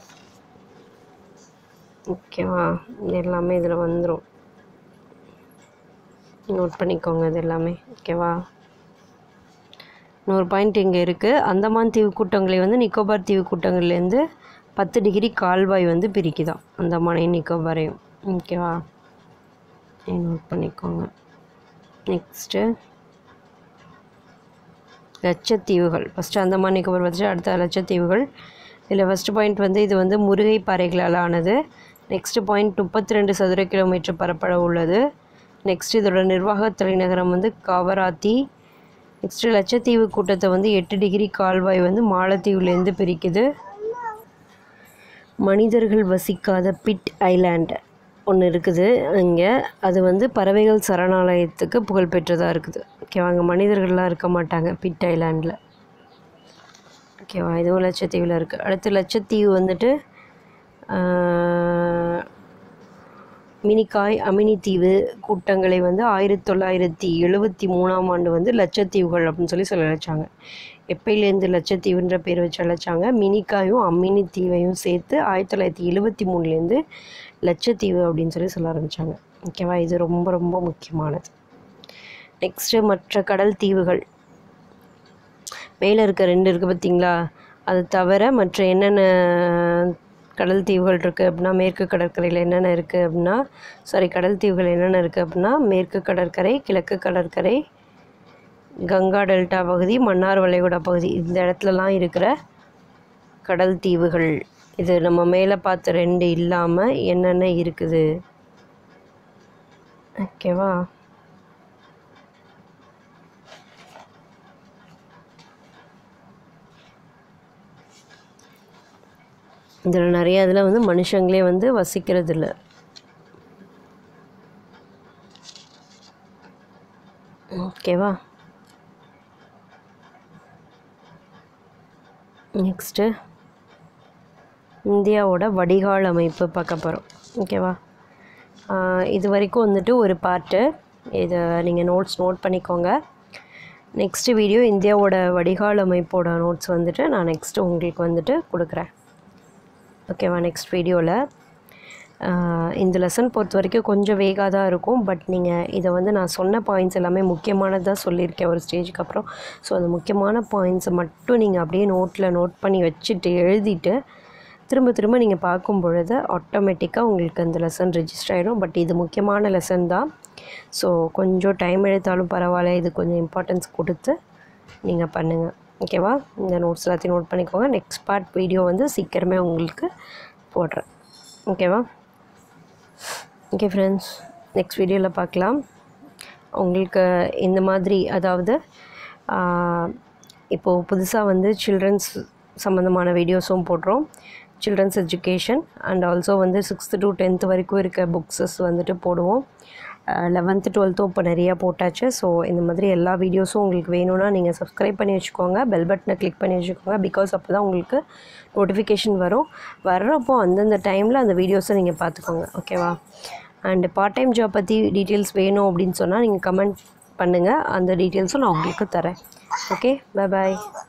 ஓகேவா இது எல்லாமே இதில் வந்துடும் நோட் பண்ணிக்கோங்க இது எல்லாமே ஓகேவா இன்னொரு பாயிண்ட் இங்கே இருக்குது அந்தமான் தீவு கூட்டங்களை வந்து நிக்கோபார் தீவு கூட்டங்கள்லேருந்து பத்து டிகிரி கால்வாய் வந்து பிரிக்குதாம் அந்தமானையும் நிக்கோபாரையும் ஓகேவா நோட் பண்ணிக்கோங்க நெக்ஸ்ட்டு லட்சத்தீவுகள் ஃபஸ்ட்டு அந்தமான் நிக்கோபார் பார்த்துட்டு அடுத்த லட்சத்தீவுகள் இதில் ஃபஸ்ட்டு பாயிண்ட் வந்து இது வந்து முருகை பாறைகளால் ஆனது நெக்ஸ்ட்டு பாயிண்ட் முப்பத்தி ரெண்டு சதுர கிலோமீட்டர் பரப்பளவு உள்ளது நெக்ஸ்ட் இதோட நிர்வாக தலைநகரம் வந்து காவராத்தி நெக்ஸ்ட்டு லட்சத்தீவு கூட்டத்தை வந்து எட்டு டிகிரி கால்வாய் வந்து மாலத்தீவுலேருந்து பிரிக்குது மனிதர்கள் வசிக்காத பிட் ஐலாண்ட் ஒன்று இருக்குது இங்கே அது வந்து பறவைகள் சரணாலயத்துக்கு புகழ்பெற்றதாக இருக்குது ஓகேவா அங்கே மனிதர்கள்லாம் இருக்க மாட்டாங்க பிட் ஐலாண்டில் ஓகேவா இதுவும் லட்சத்தீவில் இருக்குது அடுத்து லட்சத்தீவு வந்துட்டு ஆஹ், மினிக்காய் அமினி தீவு கூட்டங்களை வந்து ஆயிரத்தி தொள்ளாயிரத்தி எழுபத்தி மூணாம் ஆண்டு வந்து லட்சத்தீவுகள் அப்படின்னு சொல்லி சொல்ல வச்சாங்க எப்பயிலேருந்து லட்சத்தீவுன்ற பேர் வச்சு அழைச்சாங்க மினிக்காயும் அம்மினி தீவையும் சேர்த்து ஆயிரத்தி தொள்ளாயிரத்தி எழுபத்தி மூணுலேருந்து லட்சத்தீவு அப்படின்னு சொல்லி சொல்ல ஆரம்பித்தாங்க ஓகேவா இது ரொம்ப ரொம்ப முக்கியமானது நெக்ஸ்ட்டு மற்ற கடல் தீவுகள் மேலே இருக்க ரெண்டு இருக்குது பார்த்தீங்களா அது தவிர மற்ற என்னென்ன கடல் தீவுகள் இருக்குது அப்படின்னா மேற்கு கடற்கரையில் என்னென்ன இருக்குது அப்படின்னா சாரி கடல் தீவுகள் என்னென்ன இருக்குது அப்படின்னா மேற்கு கடற்கரை கிழக்கு கடற்கரை கங்கா டெல்டா பகுதி மன்னார் வளைகுடா பகுதி இந்த இடத்துலலாம் இருக்கிற கடல் தீவுகள் இது நம்ம மேலே பார்த்த ரெண்டு இல்லாமல் என்னென்ன இருக்குது ஓகேவா இதில் நிறைய இதில் வந்து மனுஷங்களே வந்து வசிக்கிறது இல்லை ஓகேவா நெக்ஸ்ட்டு இந்தியாவோட வடிகால் அமைப்பு பார்க்க போகிறோம் ஓகேவா ஆஹ் இது வரைக்கும் வந்துட்டு ஒரு பார்ட்டு இதை நீங்கள் நோட்ஸ் நோட் பண்ணிக்கோங்க நெக்ஸ்ட்டு வீடியோ இந்தியாவோட வடிகால் அமைப்போட நோட்ஸ் வந்துட்டு நான் நெக்ஸ்ட்டு உங்களுக்கு வந்துட்டு கொடுக்குறேன் ஓகேவா நெக்ஸ்ட் வீடியோவில் இந்த லெசன் பொறுத்த வரைக்கும் கொஞ்சம் வேகாக தான் இருக்கும் பட் நீங்கள் இதை வந்து நான் சொன்ன பாயிண்ட்ஸ் எல்லாமே முக்கியமானதாக சொல்லியிருக்கேன் ஒரு ஸ்டேஜுக்கு அப்புறம் ஸோ அந்த முக்கியமான பாயிண்ட்ஸை மட்டும் நீங்கள் அப்படியே நோட்டில் நோட் பண்ணி வச்சுட்டு எழுதிட்டு திரும்ப திரும்ப நீங்கள் பார்க்கும் பொழுது ஆட்டோமேட்டிக்காக உங்களுக்கு அந்த லெசன் ரெஜிஸ்டர் ஆகிடும் பட் இது முக்கியமான லெசன் தான் ஸோ கொஞ்சம் டைம் எடுத்தாலும் பரவாயில்ல இது கொஞ்சம் இம்பார்ட்டன்ஸ் கொடுத்து நீங்கள் பண்ணுங்கள் ஓகேவா இந்த நோட்ஸ் எல்லாத்தையும் நோட் பண்ணிக்கோங்க நெக்ஸ்ட் பார்ட் வீடியோ வந்து சீக்கிரமே உங்களுக்கு போடுறேன் ஓகேவா ஓகே ஃப்ரெண்ட்ஸ் நெக்ஸ்ட் வீடியோவில் பார்க்கலாம் உங்களுக்கு இந்த மாதிரி அதாவது இப்போது புதுசாக வந்து சில்ட்ரன்ஸ் சம்மந்தமான வீடியோஸும் போடுறோம் சில்ட்ரன்ஸ் எஜுகேஷன் அண்ட் ஆல்சோ வந்து சிக்ஸ்த்து டு டென்த்து வரைக்கும் இருக்க புக்ஸஸ் வந்துட்டு போடுவோம் லெவன்த்து டுவெல்த்தும் இப்போ நிறையா போட்டாச்சு ஸோ இந்த மாதிரி எல்லா வீடியோஸும் உங்களுக்கு வேணும்னா நீங்கள் சப்ஸ்கிரைப் பண்ணி வச்சுக்கோங்க பெல் பட்டனை கிளிக் பண்ணி வச்சுக்கோங்க பிகாஸ் அப்போ தான் உங்களுக்கு நோட்டிஃபிகேஷன் வரும் வர்றப்போ அந்தந்த டைமில் அந்த வீடியோஸை நீங்கள் பார்த்துக்கோங்க ஓகேவா அண்ட் பார்ட் டைம் ஜாப் பற்றி டீட்டெயில்ஸ் வேணும் அப்படின்னு சொன்னால் நீங்கள் கமெண்ட் பண்ணுங்கள் அந்த டீட்டெயில்ஸும் நான் உங்களுக்கு தரேன் ஓகே பை பாய்